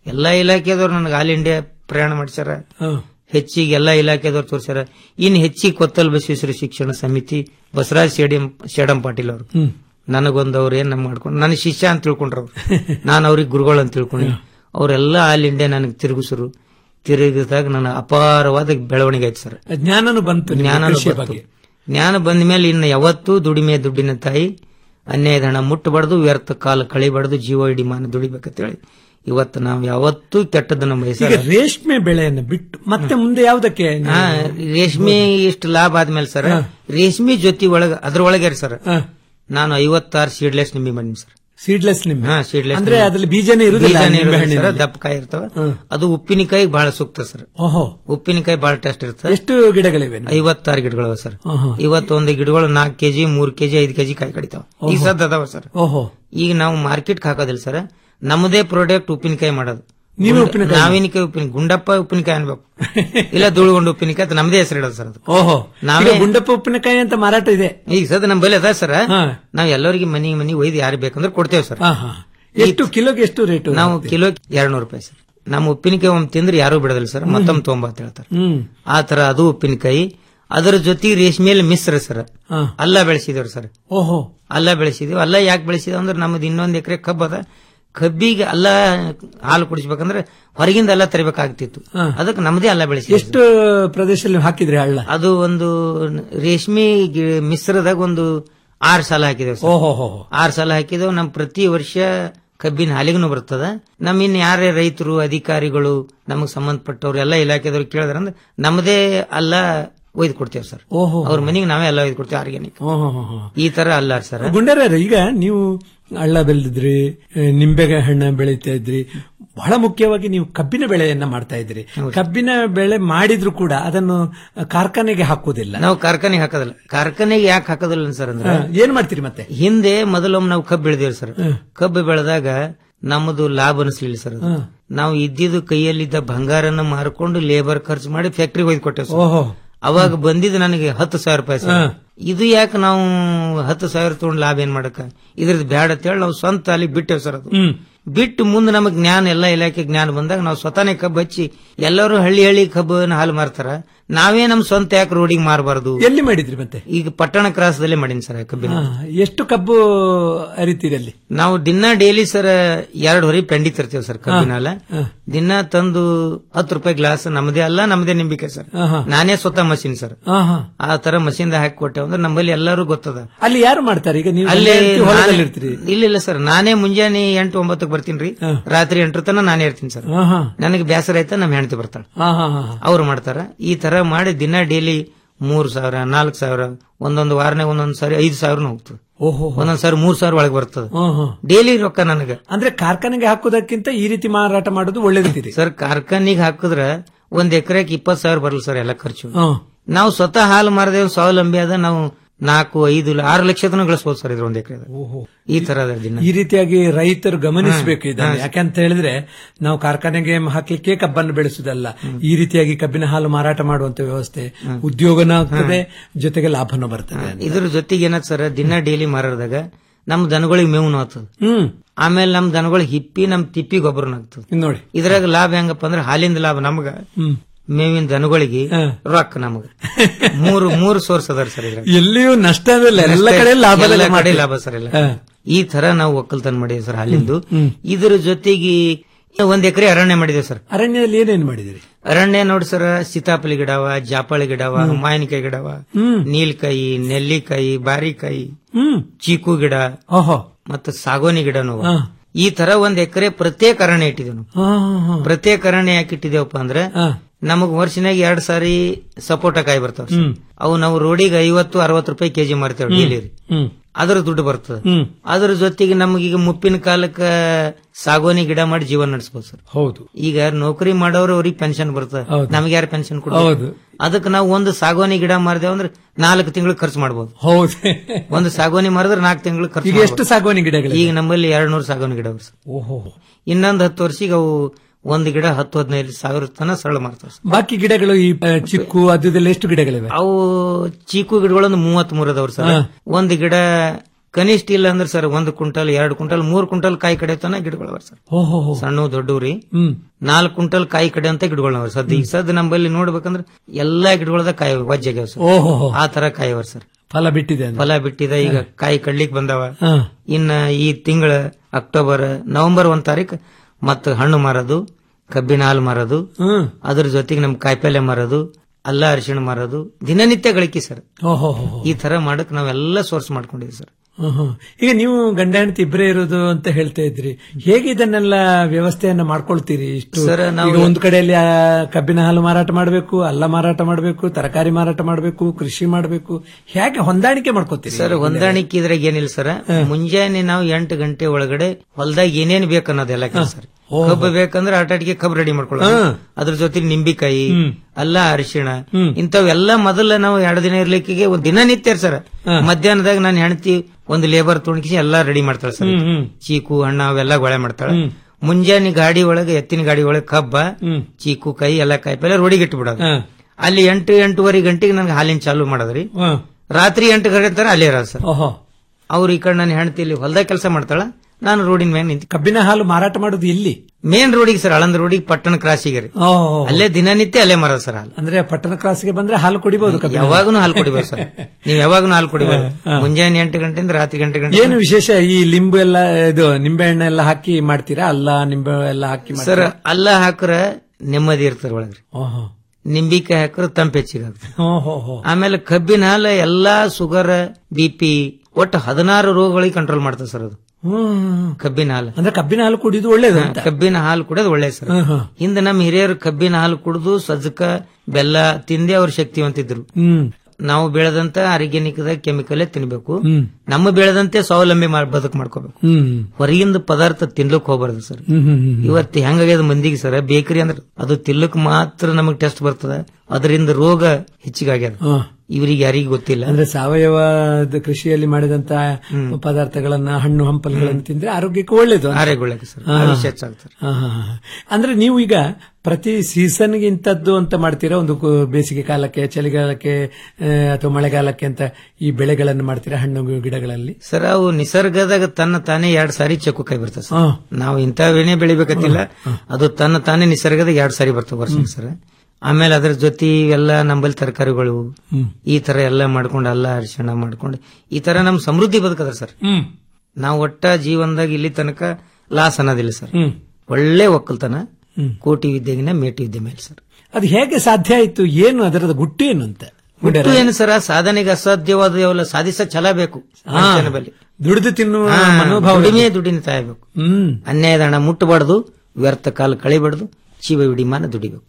Speaker 17: ಎಲ್ಲಾ ಇಲಾಖೆದವ್ರು ನನಗೆ ಆಲ್ ಇಂಡಿಯಾ ಪ್ರಯಾಣ ಮಾಡಿಸ್ಯಾರ ಹೆಚ್ಚಿಗೆ ಎಲ್ಲಾ ಇಲಾಖೆದವ್ರು ತೋರ್ಸ್ಯಾರ ಇನ್ ಹೆಚ್ಚಿಗೆ ಕೊತ್ತಲ್ ಬಸವೇಶ್ವರ ಶಿಕ್ಷಣ ಸಮಿತಿ ಬಸವರಾಜ್ ಸೇಡಿಯಂ ಶೇಡಂ ಪಾಟೀಲ್ ಅವರು
Speaker 16: ಹ್ಮ್.
Speaker 17: ನನಗೊಂದು ಅವ್ರು ಏನ್ ಮಾಡ್ಕೊಂಡು ನನ್ನ ಶಿಷ್ಯ ಅಂತ ತಿಳ್ಕೊಂಡ್ರು ಅವ್ರು ನಾನು ಅವ್ರಿಗೆ ಗುರುಗಳು ಅಂತ ತಿಳ್ಕೊಂಡಿ ಅವರೆಲ್ಲ ಆಲ್ ಇಂಡಿಯಾ ನನಗೆ ತಿರುಗಿಸರು ತಿರುಗಿದಾಗ ನನ್ನ ಅಪಾರವಾದ ಬೆಳವಣಿಗೆ ಆಯ್ತು ಸರ್
Speaker 16: ಜ್ಞಾನನು ಬಂತು ನಿಮ್ಗೆ
Speaker 17: ಜ್ಞಾನ
Speaker 16: ಕೃಷಿಯ
Speaker 17: ಬಂತು.
Speaker 16: ಬಗ್ಗೆ
Speaker 17: ಜ್ಞಾನ ಬಂದ ಮೇಲೆ ಇನ್ನು ಯಾವತ್ತೂ ದುಡಿಮೆ ದುಡ್ಡಿನ ತಾಯಿ ಅನ್ಯಾಯದ ಹಣ ಮುಟ್ಟಬಾರ್ದು ವ್ಯರ್ಥ ಕಾಲ ಕಳಿಬಾರ್ದು ಜೀವ ಇಡೀ ಮಾನ ದುಡಿಬೇಕಂತೇಳಿ ಇವತ್ತು ನಾವು ಯಾವತ್ತೂ ಕೆಟ್ಟದನ್ನ
Speaker 16: ಈಗ
Speaker 17: ಬಯಸಲ್ಲ
Speaker 16: ರೇಷ್ಮೆ ಬೆಳೆಯನ್ನು ಬಿಟ್ಟು ಮತ್ತೆ ಮುಂದೆ ಯಾವುದಕ್ಕೆ ನೀವು-
Speaker 17: ಹಾ, ರೇಷ್ಮೆ ಇಷ್ಟು ಲಾಭ ಆದ್ಮೇಲೆ ಸರ್ ರೇಷ್ಮೆ ಜೊತೆ ಒಳಗ ಅದ್ರೊಳಗೆ ಸರ್ ನಾನು ಐವತ್ತಾರು ಸೀಡ್ಲೆಸ್ ನಿಂಬೆ ಮಾಡೀನಿ ಸರ್
Speaker 16: ಸೀಡ್ಲೆಸ್ ನಿಂಬೆ
Speaker 17: ಹಾ ಸೀಡ್ಲೆಸ್
Speaker 16: ಅಂದ್ರೆ ಅದ್ರಲ್ಲಿ ಬೀಜನೇ ಇರುದಿಲ್ಲ
Speaker 17: ಬೀಜನೇ
Speaker 16: ನಿಂಬೆ
Speaker 17: ಇರುದಿಲ್ಲ ಸರ್
Speaker 16: ಹಣ್ಣಿನಲ್ಲಿ.
Speaker 17: ದಪ್ಪಕಾಯಿ ಇರ್ತಾವ ಅದು ಉಪ್ಪಿನಕಾಯಿ ಬಹಳ ಸೂಕ್ತ ಸರ್
Speaker 16: ಓಹೋ
Speaker 17: ಉಪ್ಪಿನಕಾಯಿ ಬಹಳ ಟೇಸ್ಟ್ ಇರ್ತದೆ
Speaker 16: ಎಷ್ಟು ಗಿಡಗಳಿವೆ ನಿಮ್ಗೆ?
Speaker 17: ಐವತ್ತಾರು ಗಿಡಗಳವ ಸರ್
Speaker 16: ಆಹಾ.
Speaker 17: ಇವತ್ತೊಂದು ಗಿಡಗಳು ನಾಲ್ಕು ಕೆಜಿ ಮೂರ್ ಕೆಜಿ ಐದು ಕೆಜಿ ಕಾಯಿ ಕಡಿತಾವ ಈಗ
Speaker 16: ಓಹೋ.
Speaker 17: ಸದ್ ಅದಾವ ಸರ್
Speaker 16: ಓಹೋ
Speaker 17: ಈಗ ನಾವು ಮಾರ್ಕೆಟ್ ಹಾಕೋದಿಲ್ಲ ಸರ್ ನಮ್ಮದೇ ಪ್ರಾಡಕ್ಟ್ ಉಪ್ಪಿನಕಾಯಿ ಮಾಡೋದು
Speaker 16: ನೀವೇ
Speaker 17: ಗುಂಡ-
Speaker 16: ಉಪ್ಪಿನಕಾಯಿ?
Speaker 17: ನಾವಿನಕಾಯಿ ಉಪ್ಪಿನ ಗುಂಡಪ್ಪ ಉಪ್ಪಿನಕಾಯಿ ಅನ್ಬೇಕು ಇಲ್ಲ ಧೂಳುಗೊಂಡು ಉಪ್ಪಿನಕಾಯಿ ಅಂತ ನಮ್ಮದೇ ಹೆಸರು ಇಡೋದು ಸರ್ ಅದು
Speaker 16: ಓಹೋ
Speaker 17: ನಾವೇ
Speaker 16: ಈಗ ಗುಂಡಪ್ಪ ಉಪ್ಪಿನಕಾಯಿ ಅಂತ ಮಾರಾಟ ಇದೆ
Speaker 17: ಈಗ ಸದ್ ನಮ್ಮ ಬಳಿ ಅದ ಸರ್ ನಾವ್ ಎಲ್ಲರಿಗೆ ಮನಿ ಮನಿ ಒಯ್ದು ಯಾರು ಬೇಕಂದ್ರೆ ಕೊಡ್ತೇವೆ ಸರ್
Speaker 16: ಆಹಾ. ಎಷ್ಟು ಕಿಲೋಗೆ ಎಷ್ಟು ರೇಟ್
Speaker 17: ನಾವು ಕಿಲೋ ಎರಡ್ನೂರು ರೂಪಾಯಿ ಸರ್ ನಮ್ಮ ಉಪ್ಪಿನಕಾಯಿ ಒಮ್ಮೆ ತಿಂದ್ರೆ ಯಾರು ಬಿಡೋದಿಲ್ಲ ಸರ್ ಮತ್ತೊಮ್ಮೆ ತೊಂಬತ್ತು ಹೇಳ್ತಾರೆ
Speaker 16: ಹ್ಮ್
Speaker 17: ಆ ತರ ಅದು ಉಪ್ಪಿನಕಾಯಿ ಅದರ ಜೊತೆಗೆ ರೇಷ್ಮೆಯಲ್ಲಿ ಮಿಶ್ರ ಸರ್
Speaker 16: ಹಾ.
Speaker 17: ಅಲ್ಲ ಬೆಳೆಸಿದವ್ರು ಸರ್
Speaker 16: ಓಹೋ
Speaker 17: ಅಲ್ಲ ಬೆಳೆಸಿದೀವಿ ಅಲ್ಲ ಯಾಕೆ ಬೆಳೆಸಿದೀವಿ ಅಂದ್ರೆ ನಮ್ದು ಇನ್ನೊಂದು ಎಕರೆ ಕಬ್ಬು ಅದ ಕಬ್ಬಿಗೆ ಅಲ್ಲ ಹಾಲು ಕುಡಿಸ್ಬೇಕಂದ್ರೆ ಹೊರಗಿಂದ ಎಲ್ಲ ತರಬೇಕಾಗ್ತಿತ್ತು
Speaker 16: ಹಾ.
Speaker 17: ಅದಕ್ಕೆ ನಮ್ಮದೇ ಅಲ್ಲ ಬೆಳೆಸಿ
Speaker 16: ಎಷ್ಟು ಪ್ರದೇಶದಲ್ಲಿ ಹಾಕಿದ್ರಿ ಹಳ್ಳ
Speaker 17: ಅದು ಒಂದು ರೇಷ್ಮೆ ಗಿ- ಮಿಶ್ರದಾಗ ಒಂದು ಆರು ಸಾಲ ಹಾಕಿದೇವೆ ಸರ್
Speaker 16: ಓಹೋ ಹೋ
Speaker 17: ಆರು ಸಾಲ ಹಾಕಿದೆವು ನಮ್ ಪ್ರತಿ ವರ್ಷ ಕಬ್ಬಿನ ಹಾಲಿಗೂ ಬರ್ತದ ನಮ್ ಇನ್ ಯಾರೇ ರೈತರು ಅಧಿಕಾರಿಗಳು ನಮಗ್ ಸಂಬಂಧಪಟ್ಟವ್ರು ಎಲ್ಲ ಇಲಾಖೆದವ್ರು ಕೇಳಿದ್ರಂದ್ರೆ ನಮ್ಮದೇ ಅಲ್ಲ ಒಯ್ದು ಕೊಡ್ತೇವೆ ಸರ್
Speaker 16: ಓಹೋ
Speaker 17: ಅವ್ರ ಮನೆಗೆ ನಾವೇ ಎಲ್ಲ ಒಯ್ದು ಕೊಡ್ತೇವೆ ಆರ್ಗ್ಯಾನಿಕ್
Speaker 16: ಓಹೋ ಹೋ, ಹೋ.
Speaker 17: ಈ ತರ ಅಲ್ಲ ಸರ್
Speaker 16: ಗುಂಡೇರ ಈಗ ನೀವು ಹಳ್ಳ ಬೆಳೆದಿದ್ರಿ ನಿಂಬೆ ಹಣ್ಣು ಬೆಳೀತಾ ಇದ್ರಿ ಬಹಳ ಮುಖ್ಯವಾಗಿ ನೀವು ಕಬ್ಬಿನ ಬೆಳೆಯನ್ನ ಮಾಡ್ತಾ ಇದ್ರಿ ಕಬ್ಬಿನ ಬೆಳೆ ಮಾಡಿದ್ರು ಕೂಡ ಅದನ್ನು ಕಾರ್ಖಾನೆಗೆ ಹಾಕುವುದಿಲ್ಲ
Speaker 17: ನಾವು ಕಾರ್ಖಾನೆಗೆ ಹಾಕೋದಿಲ್ಲ ಕಾರ್ಖಾನೆಗೆ ಯಾಕೆ ಹಾಕೋದಿಲ್ಲ ಸರ್ ಅಂದ್ರೆ
Speaker 16: ಹಾ, ಏನ್ ಮಾಡ್ತೀರಿ ಮತ್ತೆ
Speaker 17: ಹಿಂದೆ ಮೊದಲೊಮ್ಮೆ ನಾವು ಕಬ್ಬು ಬೆಳೆದೇವ್ರಿ ಸರ್ ಕಬ್ಬು ಬೆಳೆದಾಗ ನಮ್ಮದು ಲಾಭ ಅನಿಸ್ಲಿಲ್ಲ ಸರ್ ಅದು. ನಾವು ಇದ್ದಿದ್ದು ಕೈಯಲ್ಲಿದ್ದ ಬಂಗಾರನ ಮಾರ್ಕೊಂಡು ಲೇಬರ್ ಖರ್ಚು ಮಾಡಿ ಫ್ಯಾಕ್ಟ್ರಿಗೆ ಒಯ್ದು ಕೊಟ್ಟೆವು ಸರ್
Speaker 16: ಓಹೋ
Speaker 17: ಅವಾಗ ಬಂದಿದ್ದು ನನಗೆ ಹತ್ತು ಸಾವಿರ ರೂಪಾಯಿ ಸರ್
Speaker 16: ಹಾ.
Speaker 17: ಇದು ಯಾಕೆ ನಾವು ಹತ್ತು ಸಾವಿರ ತಗೊಂಡು ಲಾಭ ಏನ್ ಮಾಡಕ ಇದ್ರದ್ದು ಬ್ಯಾಡ ಅಂತೇಳಿ ನಾವು ಸ್ವಂತ ಅಲ್ಲಿ ಬಿಟ್ಟೆವು ಸರ್ ಅದು
Speaker 16: ಹ್ಮ್
Speaker 17: ಬಿಟ್ಟು ಮುಂದೆ ನಮಗೆ ಜ್ಞಾನ ಎಲ್ಲ ಇಲಾಖೆ ಜ್ಞಾನ ಬಂದಾಗ ನಾವು ಸ್ವತಃನೇ ಕಬ್ಬು ಹಚ್ಚಿ ಎಲ್ಲರೂ ಹಳ್ಳಿ ಹಳ್ಳಿ ಕಬ್ಬನ ಹಾಲು ಮಾರ್ತಾರ ನಾವೇ ನಮ್ ಸ್ವಂತ ಯಾಕೆ ರೋಡಿಗೆ ಮಾರಬಾರ್ದು
Speaker 16: ಎಲ್ಲಿ ಮಾಡಿದ್ರಿ ಮತ್ತೆ
Speaker 17: ಈಗ ಪಟ್ಟಣ ಕ್ರಾಸದಲ್ಲೇ ಮಾಡೀನಿ ಸರ್ ಕಬ್ಬಿನ
Speaker 16: ಹಾ, ಎಷ್ಟು ಕಬ್ಬು ಅರಿತೀರಿ ಅಲ್ಲಿ
Speaker 17: ನಾವು ದಿನ ಡೈಲಿ ಸರ್ ಎರಡು ಹೊರಿ ಪೆಂಡಿ ತರ್ತೇವೆ ಸರ್ ಕಬ್ಬಿನ ಹಾಲ
Speaker 16: ಹಾ.
Speaker 17: ದಿನ ತಂದು ಹತ್ತು ರೂಪಾಯಿ ಗ್ಲಾಸ್ ನಮ್ಮದೇ ಅಲ್ಲ ನಮ್ಮದೇ ನಿಂಬಿಕೆ ಸರ್
Speaker 16: ಆಹಾ.
Speaker 17: ನಾನೇ ಸ್ವತಃ ಮಷಿನ್ ಸರ್
Speaker 16: ಆಹಾ.
Speaker 17: ಆ ತರ ಮಷಿನ್ ಹಾಕಿ ಕೊಟ್ಟೆ ಅಂದ್ರೆ ನಮ್ಮಲ್ಲಿ ಎಲ್ಲರೂ ಗೊತ್ತದ
Speaker 16: ಅಲ್ಲಿ ಯಾರು ಮಾಡ್ತಾರೆ ಈಗ ನೀವು
Speaker 17: ಅಲ್ಲೇ
Speaker 16: ಹೊಲದಲ್ಲಿ
Speaker 17: ನಾನೇ-
Speaker 16: ಇರ್ತೀರಿ
Speaker 17: ಇಲ್ಲ ಇಲ್ಲ ಸರ್ ನಾನೇ ಮುಂಜಾನೆ ಎಂಟು ಒಂಬತ್ತಕ್ಕೆ ಬರ್ತೀನಿ ರೀ ರಾತ್ರಿ ಎಂಟರ ತನ ನಾನೇ ಇರ್ತೀನಿ ಸರ್
Speaker 16: ಆಹಾ.
Speaker 17: ನನಗೆ ಬೇಸರ ಆಯ್ತಾ ನಮ್ಮ ಹೆಂಡತಿ ಬರ್ತಾಳೆ
Speaker 16: ಆಹಾ, ಆಹಾ.
Speaker 17: ಅವ್ರು ಮಾಡ್ತಾರ ಈ ತರ ಮಾಡಿ ದಿನ ಡೈಲಿ ಮೂರ್ ಸಾವಿರ ನಾಲ್ಕು ಸಾವಿರ ಒಂದೊಂದು ವಾರನಾಗ ಒಂದೊಂದ್ ಸಾರಿ ಐದು ಸಾವಿರನೂ ಹೋಗ್ತದೆ
Speaker 16: ಓಹೋ
Speaker 17: ಒಂದೊಂದ್ ಸಾರಿ ಮೂರ್ ಸಾವಿರ ಒಳಗೆ ಬರ್ತದೆ
Speaker 16: ಆಹಾ.
Speaker 17: ಡೈಲಿ ರೊಕ್ಕ ನನಗೆ
Speaker 16: ಅಂದ್ರೆ ಕಾರ್ಖಾನೆಗೆ ಹಾಕೋದಕ್ಕಿಂತ ಈ ರೀತಿ ಮಾರಾಟ ಮಾಡೋದು ಒಳ್ಳೇದಿದ್ದೀರಿ
Speaker 17: ಸರ್ ಕಾರ್ಖಾನಿಗೆ ಹಾಕಿದ್ರ ಒಂದ್ ಎಕರೆಗೆ ಇಪ್ಪತ್ ಸಾವಿರ ಬರಲ್ಲ ಸರ್ ಎಲ್ಲ ಖರ್ಚು
Speaker 16: ಹಾ.
Speaker 17: ನಾವು ಸ್ವತಃ ಹಾಲು ಮಾರದೇವ್ ಸ್ವಾವಲಂಬಿ ಅದ ನಾವು ನಾಲ್ಕು ಐದು ಆರು ಲಕ್ಷ ತನಕ ಗಳಿಸಬಹುದು ಸರ್ ಇದ್ರ ಒಂದ್ ಎಕರೆ ಈ ತರ ಅದ ದಿನ
Speaker 16: ಈ ರೀತಿಯಾಗಿ ರೈತರು ಗಮನಿಸಬೇಕು
Speaker 17: ಹಾ,
Speaker 16: ಇದನ್ನು
Speaker 17: ಹಾ.
Speaker 16: ಯಾಕಂತ ಹೇಳಿದ್ರೆ ನಾವು ಕಾರ್ಖಾನೆಗೆ ಹಾಕ್ಲಿಕ್ಕೆ ಕಬ್ಬನ್ನು ಬೆಳೆಸುವುದಲ್ಲ ಈ ರೀತಿಯಾಗಿ ಕಬ್ಬಿನ ಹಾಲು ಮಾರಾಟ ಮಾಡುವಂತ ವ್ಯವಸ್ಥೆ ಉದ್ಯೋಗನೂ ಆಗ್ತದೆ ಜೊತೆಗೆ ಲಾಭನೂ ಬರ್ತದೆ
Speaker 17: ಇದ್ರ ಜೊತೆಗೆ ಏನತ್ ಸರ್ ದಿನ ಡೈಲಿ ಮಾರಾಡ್ದಾಗ ನಮ್ ದನಗಳಿಗೆ ಮೇವು ಆಗ್ತದ
Speaker 16: ಹ್ಮ್
Speaker 17: ಆಮೇಲೆ ನಮ್ ದನಗಳಿಗೆ ಹಿಪ್ಪಿ ನಮ್ ತಿಪ್ಪಿ ಗೊಬ್ಬರನ ಆಗ್ತದ
Speaker 16: ನೋಡಿ
Speaker 17: ಇದ್ರಾಗ ಲಾಭ ಹೆಂಗಪ್ಪ ಅಂದ್ರೆ ಹಾಲಿಂದ ಲಾಭ ನಮ್ಗ
Speaker 16: ಹ್ಮ್
Speaker 17: ಮೇವಿನ ದನಗಳಿಗೆ ರೊಕ್ಕ ನಮಗ ಮೂರು ಮೂರು ಸೋರ್ಸ್ ಅದಾರ ಸರ್ ಇದ್ರಾಗ
Speaker 16: ಎಲ್ಲಿಯೂ ನಷ್ಟವಿಲ್ಲ ಎಲ್ಲ ಕಡೆ ಲಾಭ
Speaker 17: ಎಲ್ಲ ಕಡೆ ಲಾಭ ಸರ್ ಎಲ್ಲ ಈ ತರ ನಾವು ಒಕ್ಕಲ್ತನ ಮಾಡಿದ್ವಿ ಸರ್ ಹಾಲಿಂದು ಇದ್ರ ಜೊತೆಗೆ ಒಂದ್ ಎಕರೆ ಅರಣ್ಯ ಮಾಡಿದೇವೆ ಸರ್
Speaker 16: ಅರಣ್ಯದಲ್ಲಿ ಏನೇನು ಮಾಡಿದಿರಿ
Speaker 17: ಅರಣ್ಯ ನೋಡಿ ಸರ್ ಸೀತಾಫಲಿ ಗಿಡವ ಜಾಪಾಳಿ ಗಿಡವ ಮಾವಿನಕಾಯಿ ಗಿಡವ ನೀಲ್ಕಾಯಿ ನೆಲ್ಲಿಕಾಯಿ ಬಾರಿಕಾಯಿ
Speaker 16: ಹ್ಮ್
Speaker 17: ಚೀಕು ಗಿಡ
Speaker 16: ಓಹೋ
Speaker 17: ಮತ್ತು ಸಾಗೋನಿ ಗಿಡನು
Speaker 16: ಹಾ.
Speaker 17: ಈ ತರ ಒಂದ್ ಎಕರೆ ಪ್ರತ್ಯೇಕ ಅರಣ್ಯ ಇಟ್ಟಿದ್ದೇವೆ ನಾವು
Speaker 16: ಹಾ, ಹಾ, ಹಾ.
Speaker 17: ಪ್ರತ್ಯೇಕ ಅರಣ್ಯ ಯಾಕೆ ಇಟ್ಟಿದ್ದೇವಪ್ಪ ಅಂದ್ರೆ ನಮಗ್ ವರ್ಷನಾಗ ಎರಡ್ ಸಾರಿ ಸಪೋಟ ಕಾಯಿ ಬರ್ತಾವ
Speaker 16: ಹ್ಮ್.
Speaker 17: ಅವು ನಾವು ರೋಡಿಗೆ ಐವತ್ತು ಅರವತ್ತು ರೂಪಾಯಿ ಕೆಜಿ ಮಾರ್ತೇವೆ
Speaker 16: ಹ್ಮ್.
Speaker 17: ಡೈಲಿ
Speaker 16: ಹ್ಮ್
Speaker 17: ಅದ್ರ ದುಡ್ಡು ಬರ್ತದೆ
Speaker 16: ಹ್ಮ್.
Speaker 17: ಅದ್ರ ಜೊತೆಗೆ ನಮಗೀಗ ಮುಪ್ಪಿನ ಕಾಲಕ್ಕ ಸಾಗೋನಿ ಗಿಡ ಮಾಡಿ ಜೀವನ ನಡೆಸಬಹುದು ಸರ್
Speaker 16: ಹೌದು
Speaker 17: ಈಗ ನೌಕರಿ ಮಾಡೋರು ಅವ್ರಿಗೆ ಪೆನ್ಷನ್ ಬರ್ತದೆ
Speaker 16: ಹೌದು.
Speaker 17: ನಮ್ಗೆ ಯಾರು ಪೆನ್ಷನ್
Speaker 16: ಹೌದು.
Speaker 17: ಕೊಡ್ಬೋದು ಅದಕ್ಕೆ ನಾವು ಒಂದು ಸಾಗೋನಿ ಗಿಡ ಮಾರ್ದೇವ್ ಅಂದ್ರೆ ನಾಲ್ಕು ತಿಂಗಳು ಖರ್ಚು ಮಾಡಬಹುದು
Speaker 16: ಹೌದು
Speaker 17: ಒಂದು ಸಾಗೋನಿ ಮಾರಿದ್ರೆ ನಾಲ್ಕು ತಿಂಗಳು ಖರ್ಚು
Speaker 16: ಈಗ ಎಷ್ಟು
Speaker 17: ಮಾಡ್ಬೋದು.
Speaker 16: ಸಾಗುವಾನಿ ಗಿಡಗಳು
Speaker 17: ಈಗ ನಮ್ಮಲ್ಲಿ ಎರಡ್ ನೂರು ಸಾಗೋನಿ ಗಿಡ ಅವ ಸರ್
Speaker 16: ಓಹೋ
Speaker 17: ಇನ್ನೊಂದು ಹತ್ತು ವರ್ಷಿಗೆ ಅವು ಒಂದು ಗಿಡ ಹತ್ತು ಹದಿನೈದು ಸಾವಿರ ತನ ಸರಳ ಮಾಡ್ತಾವ ಸರ್
Speaker 16: ಬಾಕಿ ಗಿಡಗಳು ಈ ಆ, ಚಿಕ್ಕು ಅದುದೆಲ್ಲ ಎಷ್ಟು ಗಿಡಗಳಿವೆ
Speaker 17: ಅವು ಚೀಕು ಗಿಡಗಳೊಂದು ಮೂವತ್ತ್ ಮೂರು ಅದಾವ್ರಿ ಸರ್
Speaker 16: ಹಾ.
Speaker 17: ಒಂದು ಗಿಡ ಕನಿಷ್ಠ ಇಲ್ಲ ಅಂದ್ರೆ ಸರ್ ಒಂದು ಕ್ವಿಂಟಲ್ ಎರಡು ಕ್ವಿಂಟಲ್ ಮೂರು ಕ್ವಿಂಟಲ್ ಕಾಯಿ ಕಡೆತನ ಗಿಡಗಳವ ಸರ್
Speaker 16: ಓಹೋ ಹೋ.
Speaker 17: ಸಣ್ಣ ದೊಡ್ಡವ್ರಿ
Speaker 16: ಹ್ಮ್
Speaker 17: ನಾಲ್ಕು ಕ್ವಿಂಟಲ್ ಕಾಯಿ ಕಡೆ ಅಂತ ಗಿಡಗಳವ ಸದ್ ಈಗ ಸದ್ ನಮ್ಮಲ್ಲಿ ನೋಡ್ಬೇಕಂದ್ರೆ ಎಲ್ಲಾ ಗಿಡಗಳದ ಕಾಯಿ ವಜ್ಜಾಗ್ಯಾವ ಸರ್
Speaker 16: ಓಹೋ ಹೋ.
Speaker 17: ಆ ತರ ಕಾಯವ ಸರ್
Speaker 16: ಫಲ ಬಿಟ್ಟಿದೆ ಅಂದ್ರೆ.
Speaker 17: ಫಲ ಬಿಟ್ಟಿದ ಈಗ ಕಾಯಿ ಕಡ್ಲಿಕ್ ಬಂದವ
Speaker 16: ಹಾ.
Speaker 17: ಇನ್ನ ಈ ತಿಂಗಳ ಅಕ್ಟೋಬರ್ ನವೆಂಬರ್ ಒಂದ್ ತಾರೀಕು ಮತ್ತ ಹಣ್ಣು ಮಾರೋದು ಕಬ್ಬಿನ ಹಾಲು ಮಾರೋದು
Speaker 16: ಹ್ಮ್
Speaker 17: ಅದ್ರ ಜೊತೆಗೆ ನಮ್ ಕಾಯಿಪಲ್ಲೆ ಮಾರೋದು ಅಲ್ಲ ಅರಿಶಿಣ ಮಾರೋದು ದಿನನಿತ್ಯ ಗಳಿಕೆ ಸರ್
Speaker 16: ಓಹೋ ಹೋ, ಹೋ.
Speaker 17: ಈ ತರ ಮಾಡಕ್ ನಾವೆಲ್ಲ ಸೋರ್ಸ್ ಮಾಡ್ಕೊಂಡಿದ್ವಿ ಸರ್
Speaker 16: ಹ್ಮ್, ಹ್ಮ್. ಈಗ ನೀವು ಗಂಡ ಹೆಂಡತಿ ಇಬ್ಬರೇ ಇರೋದು ಅಂತ ಹೇಳ್ತಾ ಇದ್ರಿ ಹೇಗೆ ಇದನ್ನೆಲ್ಲ ವ್ಯವಸ್ಥೆಯನ್ನ ಮಾಡ್ಕೊಳ್ತೀರಿ ಇಷ್ಟು
Speaker 17: ಸರ್, ನಾವು-
Speaker 16: ಈಗ ಒಂದು ಕಡೆಯಲ್ಲಿ ಆ, ಕಬ್ಬಿನ ಹಾಲು ಮಾರಾಟ ಮಾಡಬೇಕು ಅಲ್ಲ ಮಾರಾಟ ಮಾಡಬೇಕು ತರಕಾರಿ ಮಾರಾಟ ಮಾಡಬೇಕು ಕೃಷಿ ಮಾಡಬೇಕು ಹೇಗೆ ಹೊಂದಾಣಿಕೆ ಮಾಡ್ಕೋತೀರಿ
Speaker 17: ಸರ್ ಹೊಂದಾಣಿಕೆ ಇದ್ರಾಗ ಏನಿಲ್ಲ ಸರ್ ಮುಂಜಾನೆ ನಾವು ಎಂಟು ಗಂಟೆ ಒಳಗಡೆ ಹೊಲದಾಗ ಏನೇನ್ ಬೇಕು ಅನ್ನೋದೆಲ್ಲ ಕೆಲಸ ಸರ್
Speaker 16: ಓಹೋ.
Speaker 17: ಕಬ್ಬು ಬೇಕಂದ್ರೆ ಆಟಾಟಿಗೆ ಕಬ್ಬು ರೆಡಿ ಮಾಡ್ಕೊಳ್ಳೋದು
Speaker 16: ಹಾ.
Speaker 17: ಅದ್ರ ಜೊತೆಗೆ ನಿಂಬಿಕಾಯಿ
Speaker 16: ಹ್ಮ್.
Speaker 17: ಅಲ್ಲ ಅರಿಶಿಣ ಇಂಥವೆಲ್ಲ ಮೊದಲ ನಾವು ಎರಡು ದಿನ ಇರ್ಲಿಕ್ಕೆ ಒಂದ್ ದಿನನಿತ್ಯ ಸರ್ ಮಧ್ಯಾಹ್ನದಾಗ ನಾನು ಹೆಂಡತಿ ಒಂದು ಲೇಬರ್ ತುಣಕಿಸಿ ಎಲ್ಲಾ ರೆಡಿ ಮಾಡ್ತಾಳೆ ಸರ್
Speaker 16: ಹ್ಮ್, ಹ್ಮ್.
Speaker 17: ಚೀಕು ಹಣ್ಣ ಅವೆಲ್ಲ ಗೊಳೆ ಮಾಡ್ತಾಳೆ
Speaker 16: ಹ್ಮ್.
Speaker 17: ಮುಂಜಾನೆ ಗಾಡಿ ಒಳಗೆ ಎತ್ತಿನ ಗಾಡಿ ಒಳಗೆ ಕಬ್ಬ
Speaker 16: ಹ್ಮ್.
Speaker 17: ಚೀಕು ಕೈ ಎಲ್ಲ ಕಾಯಿಪಲ್ಲೆ ರೋಡಿಗೆ ಇಟ್ಟು ಬಿಡೋದು
Speaker 16: ಹಾ.
Speaker 17: ಅಲ್ಲಿ ಎಂಟು ಎಂಟೂವರೆ ಗಂಟೆಗೆ ನನ್ಗೆ ಹಾಲಿನ ಚಾಲು ಮಾಡೋದ್ರಿ
Speaker 16: ಹಾ.
Speaker 17: ರಾತ್ರಿ ಎಂಟು ಗಂಟೆ ತರ ಅಲ್ಲೇ ಇರೋದು ಸರ್
Speaker 16: ಓಹೋ
Speaker 17: ಅವ್ರು ಈ ಕಡೆ ನನ್ನ ಹೆಂಡತಿ ಇಲ್ಲಿ ಹೊಲದಾಗ ಕೆಲಸ ಮಾಡ್ತಾಳ ನಾನು ರೋಡಿನ ಮೇಲೆ ನಿಂತು
Speaker 16: ಕಬ್ಬಿನ ಹಾಲು ಮಾರಾಟ ಮಾಡೋದು ಎಲ್ಲಿ
Speaker 17: ಮೇನ್ ರೋಡಿಗೆ ಸರ್ ಆಳಂದ ರೋಡಿಗೆ ಪಟ್ಟಣ ಕ್ರಾಸಿಗೆ ರೀ
Speaker 16: ಓಹೋ
Speaker 17: ಅಲ್ಲೇ ದಿನನಿತ್ಯ ಅಲ್ಲೇ ಮರ ಸರ್ ಹಾಲು
Speaker 16: ಅಂದ್ರೆ ಪಟ್ಟಣ ಕ್ರಾಸ್ಗೆ ಬಂದ್ರೆ ಹಾಲು ಕುಡಿಬಹುದು ಕಬ್ಬಿನ ಹಾಲು.
Speaker 17: ಯಾವಾಗನು ಹಾಲು ಕುಡಿಬೋದು ಸರ್ ನೀವ್ ಯಾವಾಗನು ಹಾಲು ಕುಡಿಬೋದು
Speaker 16: ಹಾ.
Speaker 17: ಮುಂಜಾನೆ ಎಂಟು ಗಂಟೆಯಿಂದ ರಾತ್ರಿ ಗಂಟೆ ಗಂಟೆ
Speaker 16: ಏನು ವಿಶೇಷ ಈ ಲಿಂಬು ಎಲ್ಲ ಇದು ನಿಂಬೆ ಹಣ್ಣು ಎಲ್ಲ ಹಾಕಿ ಮಾಡ್ತೀರಾ ಅಲ್ಲ ನಿಂಬೆ ಎಲ್ಲ ಹಾಕಿ
Speaker 17: ಸರ್
Speaker 16: ಮಾಡ್ತೀರಾ
Speaker 17: ಅಲ್ಲ ಹಾಕ್ರ ನೆಮ್ಮದಿ ಇರ್ತಾರ ಒಳಗ್ರಿ
Speaker 16: ಓಹೋ
Speaker 17: ನಿಂಬಿಕಾಯಿ ಹಾಕ್ರ ತಂಪು ಹೆಚ್ಚಿಗೆ ಆಗ್ತದೆ
Speaker 16: ಓಹೋ ಹೋ.
Speaker 17: ಆಮೇಲೆ ಕಬ್ಬಿನ ಹಾಲು ಎಲ್ಲಾ ಶುಗರ್ ಬಿ ಪಿ ಒಟ್ಟು ಹದಿನಾರು ರೋಗಗಳಿಗೆ ಕಂಟ್ರೋಲ್ ಮಾಡ್ತದೆ ಸರ್ ಅದು
Speaker 16: ಹ್ಮ್.
Speaker 17: ಕಬ್ಬಿನ ಹಾಲು
Speaker 16: ಅಂದ್ರೆ ಕಬ್ಬಿನ ಹಾಲು ಕುಡಿಯೋದು ಒಳ್ಳೇದು ಅಂತ
Speaker 17: ಕಬ್ಬಿನ ಹಾಲು ಕುಡಿಯೋದು ಒಳ್ಳೆ ಸರ್
Speaker 16: ಹ್ಮ್, ಹ್ಮ್.
Speaker 17: ಹಿಂದೆ ನಮ್ಮ ಹಿರಿಯರು ಕಬ್ಬಿನ ಹಾಲು ಕುಡಿದು ಸಜ್ಜಕ ಬೆಲ್ಲ ತಿಂದೇ ಅವ್ರು ಶಕ್ತಿವಂತಿದ್ರು
Speaker 16: ಹ್ಮ್
Speaker 17: ನಾವು ಬೆಳೆದಂತ ಆರ್ಗ್ಯಾನಿಕ್ದಾಗ ಕೆಮಿಕಲ್ ತಿನ್ಬೇಕು
Speaker 16: ಹ್ಮ್.
Speaker 17: ನಮ್ಮ ಬೆಳೆದಂತೆ ಸ್ವಾವಲಂಬಿ ಮಾಡ್- ಬದುಕು ಮಾಡ್ಕೋಬೇಕು
Speaker 16: ಹ್ಮ್
Speaker 17: ಹೊರಗಿಂದ ಪದಾರ್ಥ ತಿನ್ಲಕ್ ಹೋಗ್ಬಾರ್ದು ಸರ್
Speaker 16: ಹ್ಮ್ ಹ್ಮ್ ಹ್ಮ್
Speaker 17: ಇವತ್ತು ಹೆಂಗಾಗ್ಯದ ಮಂದಿಗೆ ಸರ್ ಬೇಕರಿ ಅಂದ್ರೆ ಅದು ತಿನ್ಲಕ್ ಮಾತ್ರ ನಮಗ್ ಟೆಸ್ಟ್ ಬರ್ತದ ಅದರಿಂದ ರೋಗ ಹೆಚ್ಚಿಗಾಗ್ಯದ
Speaker 16: ಹಾ.
Speaker 17: ಇವರಿಗೆ ಯಾರಿಗೂ ಗೊತ್ತಿಲ್ಲ
Speaker 16: ಅಂದ್ರೆ ಸಾವಯವ ಕೃಷಿಯಲ್ಲಿ ಮಾಡಿದಂತ ಪದಾರ್ಥಗಳನ್ನ ಹಣ್ಣು ಹಂಪಲುಗಳನ್ನು ತಿಂದ್ರೆ ಆರೋಗ್ಯಕ್ಕೆ ಒಳ್ಳೇದು ಅಂತ.
Speaker 17: ಆರೋಗ್ಯ ಒಳ್ಳೆದು ಸರ್
Speaker 16: ಹಾ.
Speaker 17: ಆಯುಷ್ಯ ಹೆಚ್ಚಾಗ್ತದೆ
Speaker 16: ಹಾ, ಹಾ, ಹಾ. ಅಂದ್ರೆ ನೀವು ಈಗ ಪ್ರತಿ ಸೀಸನ್ಗೆ ಇಂಥದ್ದು ಅಂತ ಮಾಡ್ತೀರಾ ಒಂದು ಕು- ಬೇಸಿಗೆ ಕಾಲಕ್ಕೆ ಚಳಿಗಾಲಕ್ಕೆ ಆ, ಅಥವಾ ಮಳೆಗಾಲಕ್ಕೆ ಅಂತ ಈ ಬೆಳೆಗಳನ್ನು ಮಾಡ್ತೀರಾ ಹಣ್ಣು ಗಿಡಗಳಲ್ಲಿ
Speaker 17: ಸರ್ ಅವು ನಿಸರ್ಗದಾಗ ತನ್ನ ತಾನೇ ಎರಡ್ ಸಾರಿ ಚಕ್ಕು ಕೈ ಬರ್ತದೆ ಸರ್
Speaker 16: ಹಾ.
Speaker 17: ನಾವು ಇಂಥವೇನೇ ಬೆಳಿಬೇಕಂತಿಲ್ಲ ಅದು ತನ್ನ ತಾನೇ ನಿಸರ್ಗದಾಗ ಎರಡ್ ಸಾರಿ ಬರ್ತವೆ ವರ್ಷಕ್ಕೆ ಸರ್ ಆಮೇಲೆ ಅದ್ರ ಜೊತೆ ಎಲ್ಲ ನಂಬಲ್ಲಿ ತರಕಾರಿಗಳು
Speaker 16: ಹ್ಮ್.
Speaker 17: ಈ ತರ ಎಲ್ಲ ಮಾಡ್ಕೊಂಡು ಅಲ್ಲ ಅರಿಶಿಣ ಮಾಡ್ಕೊಂಡು ಈ ತರ ನಮ್ ಸಮೃದ್ಧಿ ಬದುಕದ ಸರ್
Speaker 16: ಹ್ಮ್
Speaker 17: ನಾವು ಒಟ್ಟ ಜೀವನದಾಗ ಇಲ್ಲಿ ತನಕ ಲಾಸ್ ಅನ್ನೋದಿಲ್ಲ ಸರ್
Speaker 16: ಹ್ಮ್.
Speaker 17: ಒಳ್ಳೆ ಒಕ್ಕಲ್ತನ
Speaker 16: ಹ್ಮ್.
Speaker 17: ಕೋಟಿ ವಿದ್ಯೆಗಿನ ಮೇಟಿ ವಿದ್ಯೆ ಮೇಲೆ ಸರ್
Speaker 16: ಅದು ಹೇಗೆ ಸಾಧ್ಯ ಆಯ್ತು ಏನು ಅದರದ ಗುಟ್ಟು ಏನು ಅಂತ
Speaker 17: ಒಟ್ಟು ಏನು ಸರ ಸಾಧನೆಗೆ ಅಸಾಧ್ಯವಾದ ಯಾವಲ್ಲ ಸಾಧಿಸ ಛಲ ಬೇಕು ಮನುಷ್ಯನ ಬಳಿ
Speaker 16: ದುಡಿದು ತಿನ್ನುವ
Speaker 17: ಹಾ,
Speaker 16: ಮನೋಭಾವ
Speaker 17: ದುಡಿಮೆ ದುಡಿನ ತಾಯಬೇಕು
Speaker 16: ಹ್ಮ್
Speaker 17: ಅನ್ಯಾಯದ ಹಣ ಮುಟ್ಟಬಾರ್ದು ವ್ಯರ್ಥ ಕಾಲ ಕಳಿಬಾರ್ದು ಜೀವ ವಿಡಿಮಾನ ದುಡಿಬೇಕು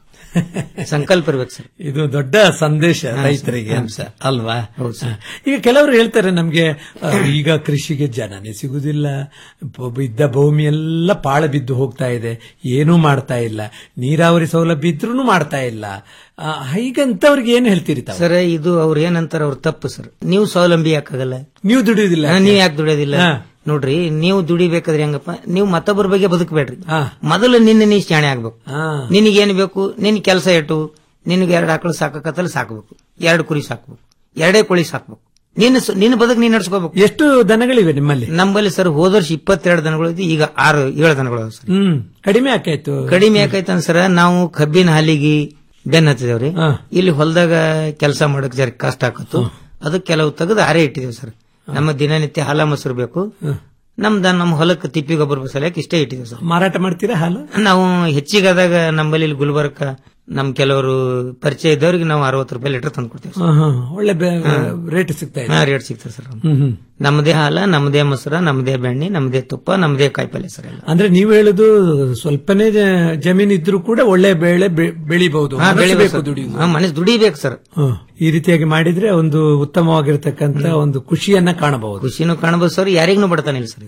Speaker 17: ಸಂಕಲ್ಪ ಇರ್ಬೇಕು ಸರ್
Speaker 16: ಇದು ದೊಡ್ಡ ಸಂದೇಶ ರೈತರಿಗೆ
Speaker 17: ಹಾ,
Speaker 16: ಅಂತ ಅಲ್ವಾ
Speaker 17: ಹೌದು ಸರ್.
Speaker 16: ಈಗ ಕೆಲವರು ಹೇಳ್ತಾರೆ ನಮ್ಗೆ ಆ, ಈಗ ಕೃಷಿಗೆ ಜನನೇ ಸಿಗುದಿಲ್ಲ ಬ- ಇದ್ದ ಭೂಮಿ ಎಲ್ಲ ಪಾಳ ಬಿದ್ದು ಹೋಗ್ತಾ ಇದೆ ಏನೂ ಮಾಡ್ತಾ ಇಲ್ಲ ನೀರಾವರಿ ಸೌಲಭ್ಯ ಇದ್ರೂ ಮಾಡ್ತಾ ಇಲ್ಲ ಆ, ಹೀಗಂತವ್ರಿಗೆ ಏನ್ ಹೇಳ್ತೀರಿ ತಾವು
Speaker 17: ಸರ್ ಇದು ಅವ್ರ ಏನಂತಾರ ಅವ್ರ ತಪ್ಪು ಸರ್ ನೀವು ಸ್ವಾವಲಂಬಿ ಯಾಕಾಗಲ್ಲ
Speaker 16: ನೀವು ದುಡಿಯೋದಿಲ್ಲ
Speaker 17: ಹಾ, ನೀವ್ ಯಾಕೆ ದುಡಿಯೋದಿಲ್ಲ
Speaker 16: ಹಾ.
Speaker 17: ನೋಡ್ರಿ ನೀವು ದುಡಿಬೇಕಾದ್ರೆ ಹೆಂಗಪ್ಪ ನೀವು ಮತ್ತೊಬ್ಬರ ಬಗ್ಗೆ ಬದುಕಬೇಡ್ರಿ
Speaker 16: ಹಾ.
Speaker 17: ಮೊದಲು ನಿನ್ನ ನೀ ಶಾಣೆ ಆಗ್ಬೇಕು
Speaker 16: ಹಾ.
Speaker 17: ನಿನಗೇನ್ ಬೇಕು ನಿನ್ ಕೆಲಸ ಇಟ್ಟು ನಿನಗೆ ಎರಡು ಆಕಳು ಸಾಕಕತ್ತಲ್ಲಿ ಸಾಕಬೇಕು ಎರಡು ಕುರಿ ಸಾಕ್ಬೇಕು ಎರಡೇ ಕೋಳಿ ಸಾಕ್ಬೇಕು ನಿನ್ನ ಸ- ನಿನ್ನ ಬದುಕು ನೀನ್ ನಡ್ಸ್ಕೋಬೇಕು
Speaker 16: ಎಷ್ಟು ದನಗಳಿವೆ ನಿಮ್ಮಲ್ಲಿ
Speaker 17: ನಮ್ಮಲ್ಲಿ ಸರ್ ಹೋದ ವರ್ಷ ಇಪ್ಪತ್ತೆರಡು ದನಗಳು ಇದ್ದು ಈಗ ಆರು ಏಳು ದನಗಳು ಅದಾವ್ ಸರ್
Speaker 16: ಹ್ಮ್ ಕಡಿಮೆ ಯಾಕಾಯ್ತು
Speaker 17: ಕಡಿಮೆ ಯಾಕೈತೆ ಸರ್ ನಾವು ಕಬ್ಬಿನ ಹಾಲಿಗೆ ಬೆನ್ ಹತ್ತಿದೇವ್ರಿ
Speaker 16: ಹಾ.
Speaker 17: ಇಲ್ಲಿ ಹೊಲದಾಗ ಕೆಲಸ ಮಾಡಕ್ ಜರ ಕಷ್ಟ ಆಕತ್ತು ಅದಕ್ಕೆ ಕೆಲವು ತೆಗೆದು ಆರೆ ಇಟ್ಟಿದ್ದೇವೆ ಸರ್ ನಮ್ಮ ದಿನನಿತ್ಯ ಹಾಲ ಮೊಸರು ಬೇಕು ನಮ್ದ ನಮ್ಮ ಹೊಲಕ್ಕೆ ತಿಪ್ಪಿ ಗೊಬ್ಬರ ಸಲಕ್ಕೆ ಇಷ್ಟೇ ಇಟ್ಟಿದ್ದೇವೆ ಸರ್
Speaker 16: ಮಾರಾಟ ಮಾಡ್ತೀರಾ ಹಾಲು
Speaker 17: ನಾವು ಹೆಚ್ಚಿಗಾದಾಗ ನಮ್ಮಲ್ಲಿ ಇಲ್ಲಿ ಗುಲ್ಬರ್ಗ ನಮ್ ಕೆಲವರು ಪರಿಚಯ ಇದ್ದವ್ರಿಗೆ ನಾವು ಅರವತ್ತು ರೂಪಾಯಿ ಲೀಟರ್ ತಂದು ಕೊಡ್ತೀವಿ
Speaker 16: ಹಾ, ಹಾ. ಒಳ್ಳೆ ರೇಟ್ ಸಿಗ್ತಾ ಇದೆ
Speaker 17: ರೇಟ್ ಸಿಗ್ತದೆ ಸರ್
Speaker 16: ಹ್ಮ್ ಹ್ಮ್
Speaker 17: ನಮ್ಮದೇ ಹಾಲ ನಮ್ಮದೇ ಮೊಸರ ನಮ್ಮದೇ ಬೆಣ್ಣೆ ನಮ್ಮದೇ ತುಪ್ಪ ನಮ್ಮದೇ ಕಾಯಿಪಲ್ಲೆ ಸರ್ ಎಲ್ಲ
Speaker 16: ಅಂದ್ರೆ ನೀವು ಹೇಳುದು ಸ್ವಲ್ಪನೇ ಜ- ಜಮೀನ್ ಇದ್ರೂ ಕೂಡ ಒಳ್ಳೆ ಬೆಳೆ ಬೆ- ಬೆಳಿಬಹುದು
Speaker 17: ಹಾ,
Speaker 16: ಮನಸ್ಸು
Speaker 17: ಬೆಳಿಬೇಕು
Speaker 16: ಬೇಕು
Speaker 17: ಸರ್.
Speaker 16: ದುಡಿಯುವುದು.
Speaker 17: ಹಾ, ಮನಸ್ಸು ದುಡಿಬೇಕು ಸರ್
Speaker 16: ಹಾ. ಈ ರೀತಿಯಾಗಿ ಮಾಡಿದ್ರೆ ಒಂದು ಉತ್ತಮವಾಗಿರ್ತಕ್ಕಂತ ಒಂದು ಖುಷಿಯನ್ನ ಕಾಣಬಹುದು
Speaker 17: ಖುಷಿನೂ ಕಾಣಬಹುದು ಸರ್ ಯಾರಿಗೂ ಬಡತಾನಿಲ್ಲ ಸರ್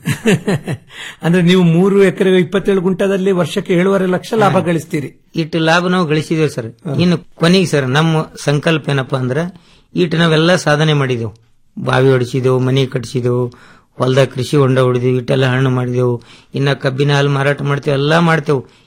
Speaker 16: ಅಂದ್ರೆ ನೀವು ಮೂರು ಎಕರೆ ಇಪ್ಪತ್ತೇಳು ಗುಂಟದಲ್ಲಿ ವರ್ಷಕ್ಕೆ ಏಳುವರೆ ಲಕ್ಷ ಲಾಭ ಗಳಿಸ್ತೀರಿ
Speaker 17: ಇಟ್ಟು ಲಾಭ ನಾವು ಗಳಿಸಿದೇವೆ ಸರ್ ಇನ್ನು ಕೊನೆಗೆ ಸರ್ ನಮ್ಮ ಸಂಕಲ್ಪ ಏನಪ್ಪಾ ಅಂದ್ರೆ ಇಟ್ಟು ನಾವೆಲ್ಲ ಸಾಧನೆ ಮಾಡಿದೆವು ಬಾವಿ ಹೊಡಿಸಿದೆವು ಮನೆ ಕಟ್ಟಿಸಿದೆವು ಹೊಲದಾಗ ಕೃಷಿ ಹೊಂಡ ಹೊಡಿದೆವು ಇಟ್ಟೆಲ್ಲ ಹಣ್ಣು ಮಾಡಿದೆವು ಇನ್ನ ಕಬ್ಬಿನ ಹಾಲು ಮಾರಾಟ ಮಾಡ್ತೇವೆ ಎಲ್ಲಾ ಮಾಡ್ತೇವೆ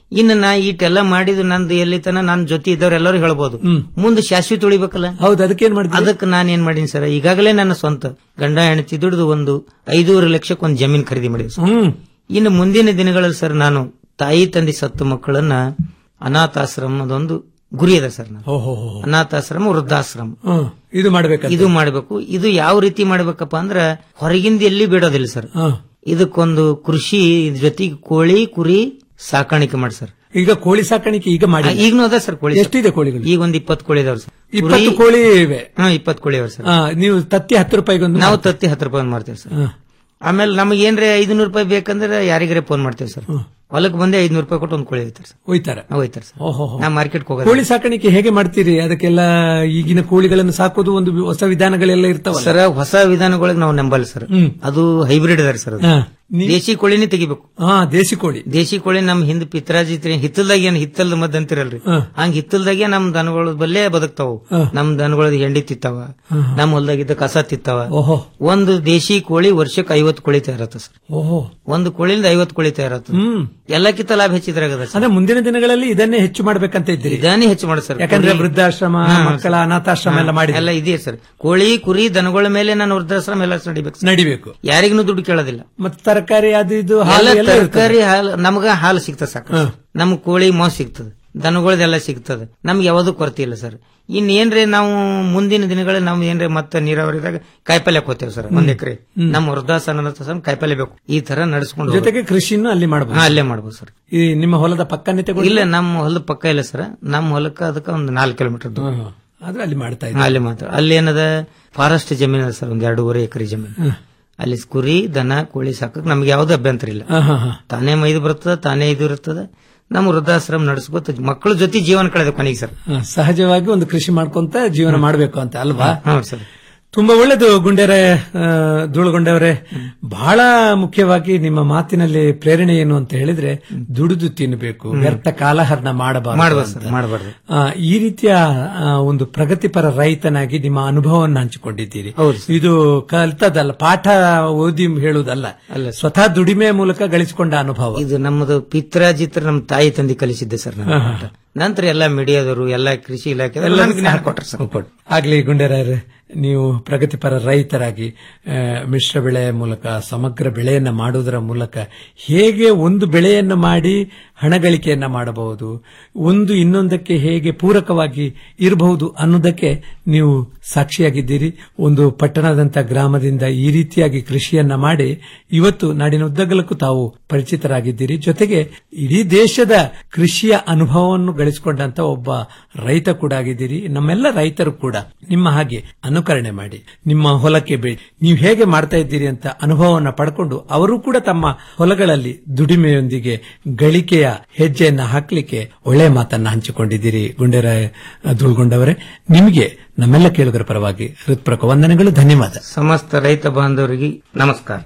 Speaker 17: ಇನ್ನು ನಾ ಈಟೆಲ್ಲ ಮಾಡಿದ್ದು ನಂದು ಎಲ್ಲಿ ತನ ನನ್ನ ಜೊತೆ ಇದ್ದವ್ರೆಲ್ಲರೂ ಹೇಳ್ಬೋದು ಮುಂದೆ ಶಾಶ್ವತ ಉಳಿಬೇಕಲ್ಲ
Speaker 16: ಹೌದು ಅದಕ್ಕೆ ಏನ್ ಮಾಡಿದ್ರಿ
Speaker 17: ಅದಕ್ಕೆ ನಾನು ಏನ್ ಮಾಡೀನಿ ಸರ್ ಈಗಾಗಲೇ ನನ್ನ ಸ್ವಂತ ಗಂಡ ಹೆಂಡತಿ ದುಡಿದು ಒಂದು ಐದೂವರೆ ಲಕ್ಷಕ್ಕೆ ಒಂದು ಜಮೀನ್ ಖರೀದಿ ಮಾಡಿದ್ವಿ ಸರ್.
Speaker 16: ಹ್ಮ್
Speaker 17: ಇನ್ನು ಮುಂದಿನ ದಿನಗಳಲ್ಲಿ ಸರ್ ನಾನು ತಾಯಿ ತಂದೆ ಸತ್ತು ಮಕ್ಕಳನ್ನ ಅನಾಥಾಶ್ರಮದೊಂದು ಗುರಿ ಇದೆ ಸರ್ ನಾನು
Speaker 16: ಓಹೋ
Speaker 17: ಅನಾಥಾಶ್ರಮ ವೃದ್ಧಾಶ್ರಮ
Speaker 16: ಹ್ಮ್ ಇದು ಮಾಡ್ಬೇಕಂತ
Speaker 17: ಇದು ಮಾಡಬೇಕು ಇದು ಯಾವ ರೀತಿ ಮಾಡ್ಬೇಕಪ್ಪ ಅಂದ್ರ ಹೊರಗಿಂದ ಎಲ್ಲಿ ಬಿಡೋದಿಲ್ಲ ಸರ್ ಇದಕ್ಕೊಂದು ಕೃಷಿ ಇದ್ರ ಜೊತೆಗೆ ಕೋಳಿ ಕುರಿ ಸಾಕಾಣಿಕೆ ಮಾಡಿ ಸರ್
Speaker 16: ಈಗ ಕೋಳಿ ಸಾಕಾಣಿಕೆ ಈಗ ಮಾಡಿ
Speaker 17: ಈಗನೂ ಅದ ಸರ್ ಕೋಳಿ
Speaker 16: ಎಷ್ಟಿದೆ ಕೋಳಿಗಳು
Speaker 17: ಈಗ ಒಂದ್ ಇಪ್ಪತ್ತು ಕೋಳಿ ಇದಾವ್ರಿ ಸರ್
Speaker 16: ಇಪ್ಪತ್ತು ಕೋಳಿ ಇವೆ
Speaker 17: ಹಾ ಇಪ್ಪತ್ತು ಕೋಳಿ ಇದಾವೆ ಸರ್
Speaker 16: ಆ, ನೀವು ತತ್ತಿ ಹತ್ತು ರೂಪಾಯಿಗೊಂದು
Speaker 17: ನಾವು ತತ್ತಿ ಹತ್ತು ರೂಪಾಯಿ ಒಂದ್ ಮಾಡ್ತೇವೆ ಸರ್ ಆಮೇಲೆ ನಮಗೆ ಏನ್ರೆ ಐದುನೂರು ರೂಪಾಯಿ ಬೇಕಂದ್ರೆ ಯಾರಿಗಾರೆ ಫೋನ್ ಮಾಡ್ತೇವೆ ಸರ್ ಹೊಲಕ್ಕೆ ಬಂದೆ ಐದ್ನೂರು ರೂಪಾಯಿ ಕೊಟ್ಟು ಒಂದ್ ಕೋಳಿ ಹೋಯ್ತಾರೆ ಸರ್
Speaker 16: ಒಯ್ತಾರೆ
Speaker 17: ಹೋಯ್ತಾರೆ ಸರ್
Speaker 16: ಓಹೋ
Speaker 17: ನಾ ಮಾರ್ಕೆಟ್ ಹೋಗೋದು
Speaker 16: ಕೋಳಿ ಸಾಕಾಣಿಕೆ ಹೇಗೆ ಮಾಡ್ತೀರಿ ಅದಕ್ಕೆಲ್ಲ ಈಗಿನ ಕೋಳಿಗಳನ್ನು ಸಾಕೋದು ಒಂದು ಹೊಸ ವಿಧಾನಗಳೆಲ್ಲ ಇರ್ತಾವಲ್ಲ
Speaker 17: ಸರ್ ಹೊಸ ವಿಧಾನಗಳಿಗೆ ನಾವು ನಂಬಲ್ಲ ಸರ್ ಅದು ಹೈಬ್ರಿಡ್ ಅದಾರ ಸರ್ ಅದು.
Speaker 16: ಹಾ.
Speaker 17: ದೇಶಿ ಕೋಳಿನೇ ತೆಗಿಬೇಕು
Speaker 16: ಹಾ ದೇಸಿ ಕೋಳಿ
Speaker 17: ದೇಶಿ ಕೋಳಿ ನಮ್ ಹಿಂದ್ ಪಿತ್ರಾಜಿ ಹಿತ್ತಲ್ದಾಗ ಏನ್ ಹಿತ್ತಲ್ದ ಮದ್ ಅಂತಿರಲ್ರಿ ಹಂಗ ಹಿತ್ತಲ್ದಾಗೆ ನಮ್ ದನಗಳ ಬಲ್ಲೇ ಬದುಕ್ತಾವ ನಮ್ ದನಗಳದ ಎಂಡಿ ತಿತ್ತಾವ ನಮ್ ಹೊಲ್ದಾಗಿದ್ದ ಕಸ ತಿತ್ತಾವ
Speaker 16: ಓಹೋ
Speaker 17: ಒಂದು ದೇಶಿ ಕೋಳಿ ವರ್ಷಕ್ಕೆ ಐವತ್ತು ಕೋಳಿ ತಯಾರತ್ತ ಸರ್
Speaker 16: ಓಹೋ
Speaker 17: ಒಂದು ಕೋಳಿಯಿಂದ ಐವತ್ತು ಕೋಳಿ ತಯಾರತ್ತ
Speaker 16: ಹ್ಮ್
Speaker 17: ಎಲ್ಲಕ್ಕಿಂತ ಲಾಭ ಹೆಚ್ಚಿದ್ರಾಗದ ಸರ್
Speaker 16: ಅಂದ್ರೆ ಮುಂದಿನ ದಿನಗಳಲ್ಲಿ ಇದನ್ನೇ ಹೆಚ್ಚು ಮಾಡ್ಬೇಕಂತ ಇದ್ದೀರಿ
Speaker 17: ಇದಾನೇ ಹೆಚ್ಚು ಮಾಡಿ ಸರ್
Speaker 16: ಯಾಕಂದ್ರೆ
Speaker 17: ಕೋಳಿ-
Speaker 16: ವೃದ್ಧಾಶ್ರಮ
Speaker 17: ಹಾ,
Speaker 16: ಮಕ್ಕಳ ಅನಾಥಾಶ್ರಮ ಎಲ್ಲ ಮಾಡಿ
Speaker 17: ಎಲ್ಲ ಇದೆ ಸರ್ ಕೋಳಿ ಕುರಿ ದನಗಳ ಮೇಲೆ ನಾನು ವೃದ್ಧಾಶ್ರಮ ಎಲ್ಲ ನಡಿಬೇಕು ಸರ್.
Speaker 16: ನಡಿಬೇಕು
Speaker 17: ಯಾರಿಗೂ ದುಡ್ಡು ಕೇಳೋದಿಲ್ಲ
Speaker 16: ಮತ್ತೆ ತರಕಾರಿ ಅದು ಇದು
Speaker 17: ಎಲ್ಲ
Speaker 16: ಹಾಲು ಎಲ್ಲ ಇರ್ತದೆ.
Speaker 17: ತರಕಾರಿ ಹಾಲು ನಮ್ಗ ಹಾಲು ಸಿಗ್ತದೆ ಸಾಕು ನಮ್ ಕೋಳಿ ಮಾಂಸ ಸಿಗ್ತದೆ ದನಗಳದೆಲ್ಲ ಸಿಗ್ತದೆ ನಮ್ಗೆ ಯಾವ್ದು ಕೊರತೆ ಇಲ್ಲ ಸರ್ ಇನ್ನೇನ್ರಿ ನಾವು ಮುಂದಿನ ದಿನಗಳಲ್ಲಿ ನಾವು ಏನ್ರಿ ಮತ್ತೆ ನೀರಾವರಿದಾಗ ಕಾಯಿಪಲ್ಯ ಹೋಗ್ತೇವೆ ಸರ್ ಒಂದ್ ಎಕರೆ ನಮ್ಮ ವೃದ್ಧಾಶ್ರಮ ಕಾಯಿಪಲ್ಯ ಬೇಕು ಈ ತರ ನಡೆಸ್ಕೊಂಡು
Speaker 16: ಜೊತೆಗೆ ಕೃಷಿನೂ ಅಲ್ಲಿ
Speaker 17: ಹಾ,
Speaker 16: ಮಾಡಬಹುದು
Speaker 17: ಅಲ್ಲೇ ಮಾಡ್ಬೋದು ಸರ್
Speaker 16: ಈ ನಿಮ್ಮ ಹೊಲದ ಪಕ್ಕನೆ ತಗೊಂಡು
Speaker 17: ಇಲ್ಲ ನಮ್ಮ ಹೊಲದ ಪಕ್ಕ ಇಲ್ಲ ಸರ್ ನಮ್ಮ ಹೊಲಕ್ಕ ಅದಕ್ಕೆ ಒಂದು ನಾಲ್ಕು ಕಿಲೋಮೀಟರ್ ದೂರ
Speaker 16: ಆದ್ರೆ ಅಲ್ಲಿ ಮಾಡ್ತಾ
Speaker 17: ಹಾ,
Speaker 16: ಇದ್ದೀರಿ
Speaker 17: ಅಲ್ಲಿ ಮಾತ್ರ ಅಲ್ಲಿ ಏನದ ಫಾರೆಸ್ಟ್ ಜಮೀನ್ ಅದ ಸರ್ ಒಂದ್ ಎರಡೂವರೆ ಎಕರೆ ಜಮೀನು ಅಲ್ಲಿ ಕುರಿ ದನ ಕೋಳಿ ಸಾಕಕ್ ನಮ್ಗೆ ಯಾವ್ದು ಅಭ್ಯಂತರ ಇಲ್ಲ
Speaker 16: ಹಾ, ಹಾ, ಹಾ.
Speaker 17: ತಾನೇ ಮೈದು ಬರ್ತದ ತಾನೇ ಇದು ಇರ್ತದ ನಮ್ಮ ವೃದ್ಧಾಶ್ರಮ ನಡೆಸ್ಕೊತ ಮಕ್ಕಳ ಜೊತೆ ಜೀವನ ಕಳೆದ ಕೊನೆಗೆ ಸರ್
Speaker 16: ಹಾ, ಸಹಜವಾಗಿ ಒಂದು ಕೃಷಿ ಮಾಡ್ಕೊಂತ ಜೀವನ ಮಾಡಬೇಕು ಅಂತ ಅಲ್ವಾ
Speaker 17: ಹೌದು ಸರ್
Speaker 16: ತುಂಬಾ ಒಳ್ಳೇದು ಗುಂಡೆರೆ ಧೂಳುಗೊಂಡವರೇ ಬಹಳ ಮುಖ್ಯವಾಗಿ ನಿಮ್ಮ ಮಾತಿನಲ್ಲಿ ಪ್ರೇರಣೆ ಏನು ಅಂತ ಹೇಳಿದ್ರೆ ದುಡಿದು ತಿನ್ನಬೇಕು ವ್ಯರ್ಥ ಕಾಲಹರಣ ಮಾಡಬಾರದು
Speaker 17: ಮಾಡ್ಬಾರ್ದು
Speaker 16: ಅಂತ.
Speaker 17: ಸರ್ ಮಾಡಬಾರ್ದು
Speaker 16: ಆ, ಈ ರೀತಿಯ ಆ, ಒಂದು ಪ್ರಗತಿಪರ ರೈತನಾಗಿ ನಿಮ್ಮ ಅನುಭವವನ್ನು ಹಂಚಿಕೊಂಡಿದ್ದೀರಿ ಇದು ಕಲ್ತದಲ್ಲ ಪಾಠ ಓದಿ ಹೇಳುವುದಲ್ಲ ಸ್ವತಃ ದುಡಿಮೆ ಮೂಲಕ ಗಳಿಸಿಕೊಂಡ ಅನುಭವ
Speaker 17: ಇದು ನಮ್ಮದು ಪಿತ್ರಾಜಿತ್ರ ನಮ್ಮ ತಾಯಿ ತಂದೆ ಕಲಿಸಿದ್ದೆ ಸರ್ ನಾನು.
Speaker 16: ಹಾ, ಹಾ.
Speaker 17: ನಂತರ ಎಲ್ಲ ಮೀಡಿಯಾದವರು ಎಲ್ಲ ಕೃಷಿ ಇಲಾಖೆ
Speaker 16: ಎಲ್ಲ
Speaker 17: ನನಗೆ ಜ್ಞಾನ ಕೊಟ್ರು ಸರ್
Speaker 16: ಆಗ್ಲಿ ಗುಂಡೇರಾಯರೇ ನೀವು ಪ್ರಗತಿಪರ ರೈತರಾಗಿ ಆ, ಮಿಶ್ರ ಬೆಳೆ ಮೂಲಕ ಸಮಗ್ರ ಬೆಳೆಯನ್ನ ಮಾಡುವುದರ ಮೂಲಕ ಹೇಗೆ ಒಂದು ಬೆಳೆಯನ್ನ ಮಾಡಿ ಹಣ ಗಳಿಕೆಯನ್ನ ಮಾಡಬಹುದು ಒಂದು ಇನ್ನೊಂದಕ್ಕೆ ಹೇಗೆ ಪೂರಕವಾಗಿ ಇರಬಹುದು ಅನ್ನೋದಕ್ಕೆ ನೀವು ಸಾಕ್ಷಿಯಾಗಿದ್ದೀರಿ ಒಂದು ಪಟ್ಟಣದಂತ ಗ್ರಾಮದಿಂದ ಈ ರೀತಿಯಾಗಿ ಕೃಷಿಯನ್ನ ಮಾಡಿ ಇವತ್ತು ನಾಡಿನ ಉದ್ದಗಲಕ್ಕೂ ತಾವು ಪರಿಚಿತರಾಗಿದ್ದೀರಿ ಜೊತೆಗೆ ಇಡೀ ದೇಶದ ಕೃಷಿಯ ಅನುಭವವನ್ನು ಗಳಿಸಿಕೊಂಡಂತ ಒಬ್ಬ ರೈತ ಕೂಡ ಆಗಿದ್ದೀರಿ ನಮ್ಮೆಲ್ಲ ರೈತರು ಕೂಡ ನಿಮ್ಮ ಹಾಗೆ ಅನುಕರಣೆ ಮಾಡಿ ನಿಮ್ಮ ಹೊಲಕ್ಕೆ ಬೆಳಿ ನೀವು ಹೇಗೆ ಮಾಡ್ತಾ ಇದ್ದೀರಿ ಅಂತ ಅನುಭವವನ್ನು ಪಡ್ಕೊಂಡು ಅವರು ಕೂಡ ತಮ್ಮ ಹೊಲಗಳಲ್ಲಿ ದುಡಿಮೆಯೊಂದಿಗೆ ಗಳಿಕೆಯ ಹೆಜ್ಜೆಯನ್ನ ಹಾಕ್ಲಿಕ್ಕೆ ಒಳ್ಳೆ ಮಾತನ್ನ ಹಂಚಿಕೊಂಡಿದ್ದೀರಿ ಗುಂಡೇರಾಯ ಧೂಳ್ಗೊಂಡವರೇ ನಿಮಗೆ ನಮ್ಮೆಲ್ಲ ಕೇಳುಗರ ಪರವಾಗಿ ಹೃತ್ಪೂರ್ವಕ ವಂದನೆಗಳು ಧನ್ಯವಾದ
Speaker 17: ಸಮಸ್ತ ರೈತ ಬಾಂಧವರಿಗೆ ನಮಸ್ಕಾರ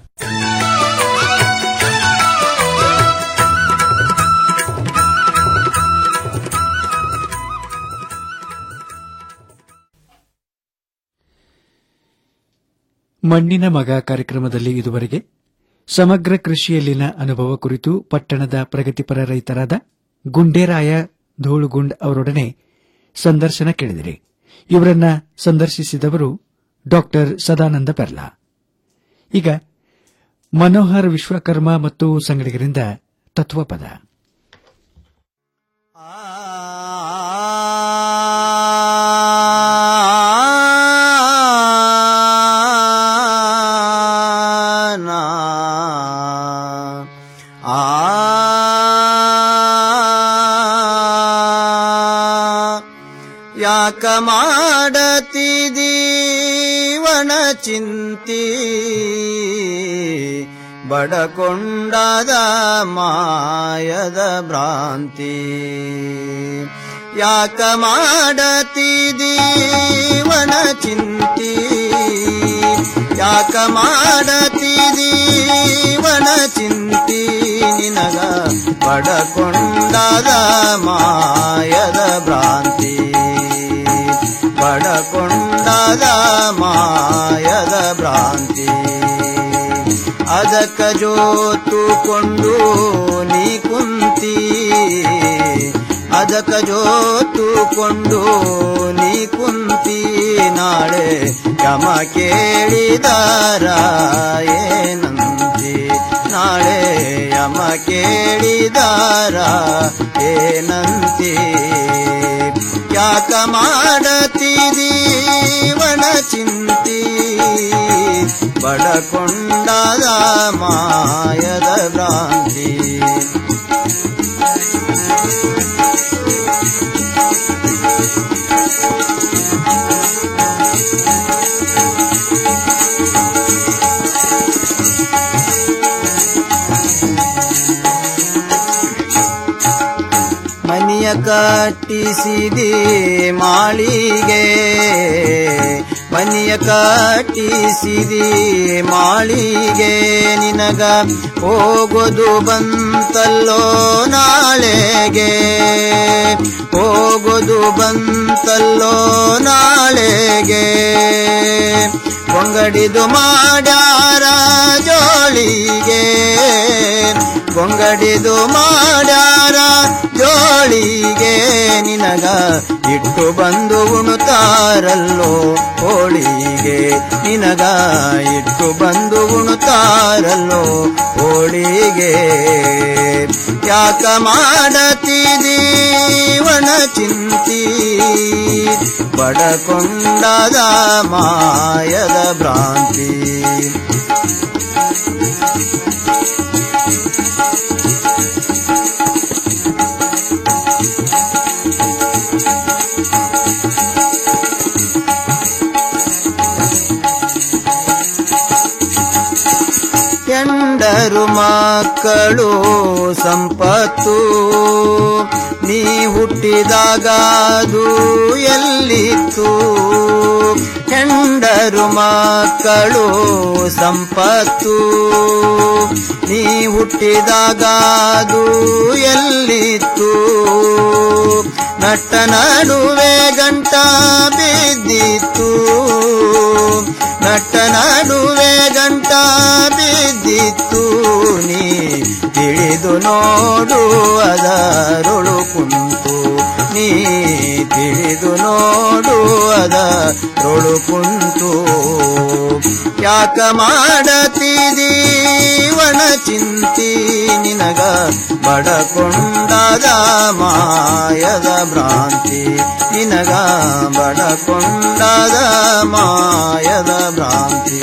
Speaker 3: ಮಣ್ಣಿನ ಮಗ ಕಾರ್ಯಕ್ರಮದಲ್ಲಿ ಇದುವರೆಗೆ ಸಮಗ್ರ ಕೃಷಿಯಲ್ಲಿನ ಅನುಭವ ಕುರಿತು ಪಟ್ಟಣದ ಪ್ರಗತಿಪರ ರೈತರಾದ ಗುಂಡೇರಾಯ ಧೂಳುಗುಂಡ್ ಅವರೊಡನೆ ಸಂದರ್ಶನ ಕೇಳಿದಿರಿ ಇವರನ್ನ ಸಂದರ್ಶಿಸಿದವರು ಡಾಕ್ಟರ್ ಸದಾನಂದ ಪೆರ್ಲಾ ಈಗ ಮನೋಹರ್ ವಿಶ್ವಕರ್ಮ ಮತ್ತು ಸಂಗಡಿಗರಿಂದ ತತ್ವಪದ
Speaker 18: ಯಾಕ ಮಾಡತಿದೀವನ ಚಿಂತಿ ಬಡಕೊಂಡದ ಮಾಯದ ಭ್ರಾಂತಿ ಯಾಕ ಮಾಡತಿದೀವನ ಚಿಂತಿ ಯಾಕ ಮಾಡತಿದೀವನ ಚಿಂತಿ ನಿನಗ ಬಡಕೊಂಡದ ಮಾಯದ ಭ್ರಾಂತಿ ಬಡಕೊಂಡದ ಮಾಯದ ಭ್ರಾಂತಿ ಅದಕ್ಕ ಜೋತುಕೊಂಡು ನೀ ಕುಂತಿ ಅದಕ ಜೋತುಕೊಂಡು ನೀ ಕುಂತಿ ನಾಳೆ ಯಮ ಕೇಳಿದಾರ ಏನಂತಿ ನಾಳೆ ಯಮ ಕೇಳಿದಾರ ಏನಂತಿ ಯಾಕ ಮಾಡತಿದೀವನ ಚಿಂತಿ ಬಡಕೊಂಡದ ಮಾಯದ ಭ್ರಾಂತಿ ಮನಿಯ ಕಟ್ಟಿಸಿದಿ ಮಾಳಿಗೆ ಮನಿಯ ಕಟ್ಟಿಸಿದಿ ಮಾಳಿಗೆ ನಿನಗ ಹೋಗೋದು ಬಂತಲ್ಲೋ ನಾಳೆಗೆ ಹೋಗೋದು ಬಂತಲ್ಲೋ ನಾಳೆಗೆ ಕೊಂಗಡಿದು ಮಾಡ್ಯಾರ ಜೋಳಿಗೆ ಕೊಂಗಡಿದು ಮಾಡ್ಯಾರ ಜೋಳಿಗೆ ನಿನಗ ಇಟ್ಟು ಬಂದು ಉಣುತ್ತಾರಲ್ಲೋ ಹೋಳಿಗೆ ನಿನಗ ಇಟ್ಟು ಬಂದು ಉಣುತ್ತಾರಲ್ಲೋ ಹೋಳಿಗೆ ಯಾಕ ಮಾಡತಿದೀವನ ಚಿಂತಿ ಬಡಕೊಂಡದ ಮಾಯದ ಭ್ರಾಂತಿ ಎಂಡರು ಮಕ್ಕಳು ಸಂಪತ್ತು ನೀ ಹುಟ್ಟಿದಾಗ ಅದು ಎಲ್ಲಿತ್ತು ಹೆಂಡರು ಮಕ್ಕಳು ಸಂಪತ್ತು ನೀ ಹುಟ್ಟಿದಾಗ ಅದು ಎಲ್ಲಿತ್ತು ನಟ್ಟ ನಡುವೆ ಗಂಟ ಬಿದ್ದಿತ್ತು ನಟ್ಟ ನಡುವೆ ಗಂಟ ಬಿದ್ದಿತ್ತು ನೀ ತಿಳಿದು ನೋಡು ಅದರೊಳು ಕುಂತು ನೀ ತಿಳಿದು ನೋಡು ಅದರೊಳು ಕುಂತು ಯಾಕ ಮಾಡತಿದೀವನ ಚಿಂತಿ ನಿನಗ ಬಡಕೊಂಡದ ಮಾಯದ ಭ್ರಾಂತಿ ನಿನಗ ಬಡಕೊಂಡದ ಮಾಯದ ಭ್ರಾಂತಿ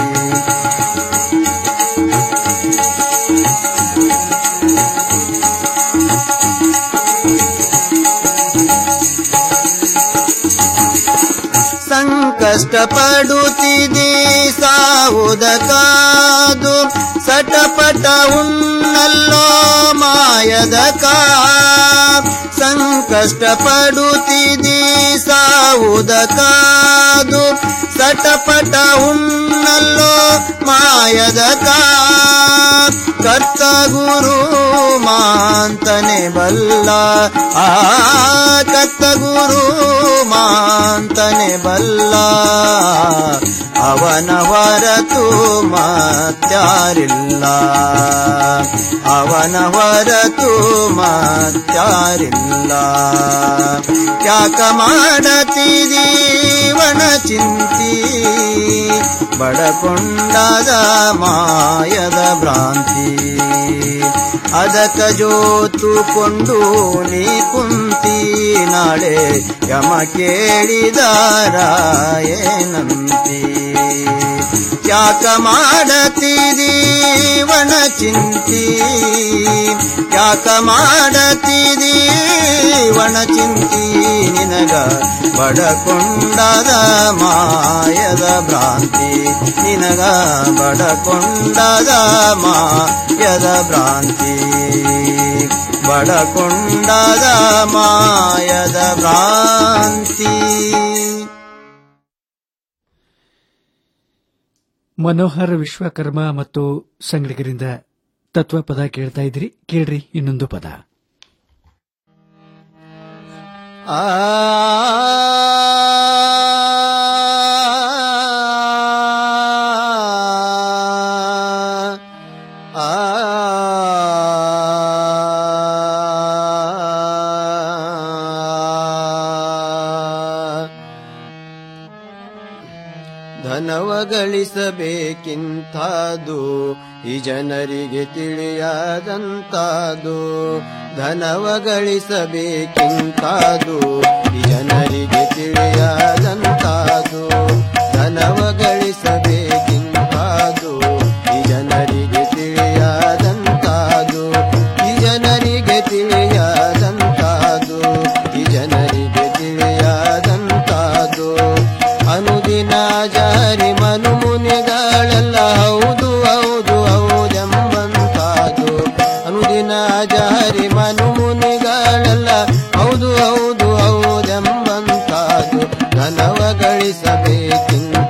Speaker 18: ಸಂಕಷ್ಟ ಪಡುತ್ತಿದೆ ಸಾವುದ ಕಾದು ಸಟಪಟ ಉಣ್ಣಲ್ಲೋ ಮಾಯದ ಕಾ ಸಂಕಷ್ಟ ಪಡುತ್ತಿದೆ ಸಾವುದ ಕಾದು ಸಟಪಟ ಉಣ್ಣಲ್ಲೋ ಮಾಯದ ಕಾ ಕರ್ತ ಗುರು ಮಾಂತನೆ ಬಲ್ಲ ಆ ಕರ್ತ ಗುರು ಮಾಂತನೆ ಬಲ್ಲ ಅವನ ಹೊರತು ಮತ್ಯಾರಿಲ್ಲ ಅವನ ಹೊರತು ಮತ್ಯಾರಿಲ್ಲ ಯಾಕ ಮಾಡತಿದೀವನ ಚಿಂತಿ ಬಡಕೊಂಡದ ಮಾಯದ ಭ್ರಾಂತಿ ಅದಕ ಜೋತುಕೊಂಡು ನೀ ಕುಂತಿ ನಾಳೆ ಯಮ ಕೇಳಿದಾರ ಏನಂತಿ ಯಾಕ ಮಾಡತಿದೀವನ ಚಿಂತಿ ಯಾಕ ಮಾಡತಿದೀವನ ಚಿಂತಿ ನಿನಗ ಬಡಕೊಂಡದ ಮಾಯದ ಭ್ರಾಂತಿ ನಿನಗ ಬಡಕೊಂಡದ ಮಾಯದ ಭ್ರಾಂತಿ ಬಡಕೊಂಡದ ಮಾಯದ ಭ್ರಾಂತಿ
Speaker 3: ಮನೋಹರ್ ವಿಶ್ವಕರ್ಮ ಮತ್ತು ಸಂಗಡಿಗರಿಂದ ತತ್ವ ಪದ ಕೇಳ್ತಾ ಇದ್ರಿ ಕೇಳ್ರಿ ಇನ್ನೊಂದು ಪದ
Speaker 18: ಆ ಆ ಗಳಿಸಬೇಕಿಂತಾದು ಈ ಜನರಿಗೆ ತಿಳಿಯದಂತಾದು ಧನವ ಗಳಿಸಬೇಕಿಂತಾದು ಈ ಜನರಿಗೆ ತಿಳಿಯದಂತಾದು ಧನವ ಗಳಿಸಬೇಕಿಂತಾದು ಈ ಜನರಿಗೆ ತಿಳಿಯದಂತಾದು ಈ ಜನರಿಗೆ ತಿಳಿಯದಂತಾದು ಈ ಜನರಿಗೆ ತಿಳಿಯದಂತಾದು ಅನುದಿನ ಜಾರಿ ಮನು ಮುನಿಗಳೆಲ್ಲ ಹೌದು ಹೌದು ಹೌದೆಂಬಂತಾದು ಅನುದಿನ ಜಾರಿ ಮನು ಮುನಿಗಳೆಲ್ಲ ಹೌದು ಹೌದು ಹೌದೆಂಬಂತಾದು ಧನವ ಗಳಿಸಬೇಕು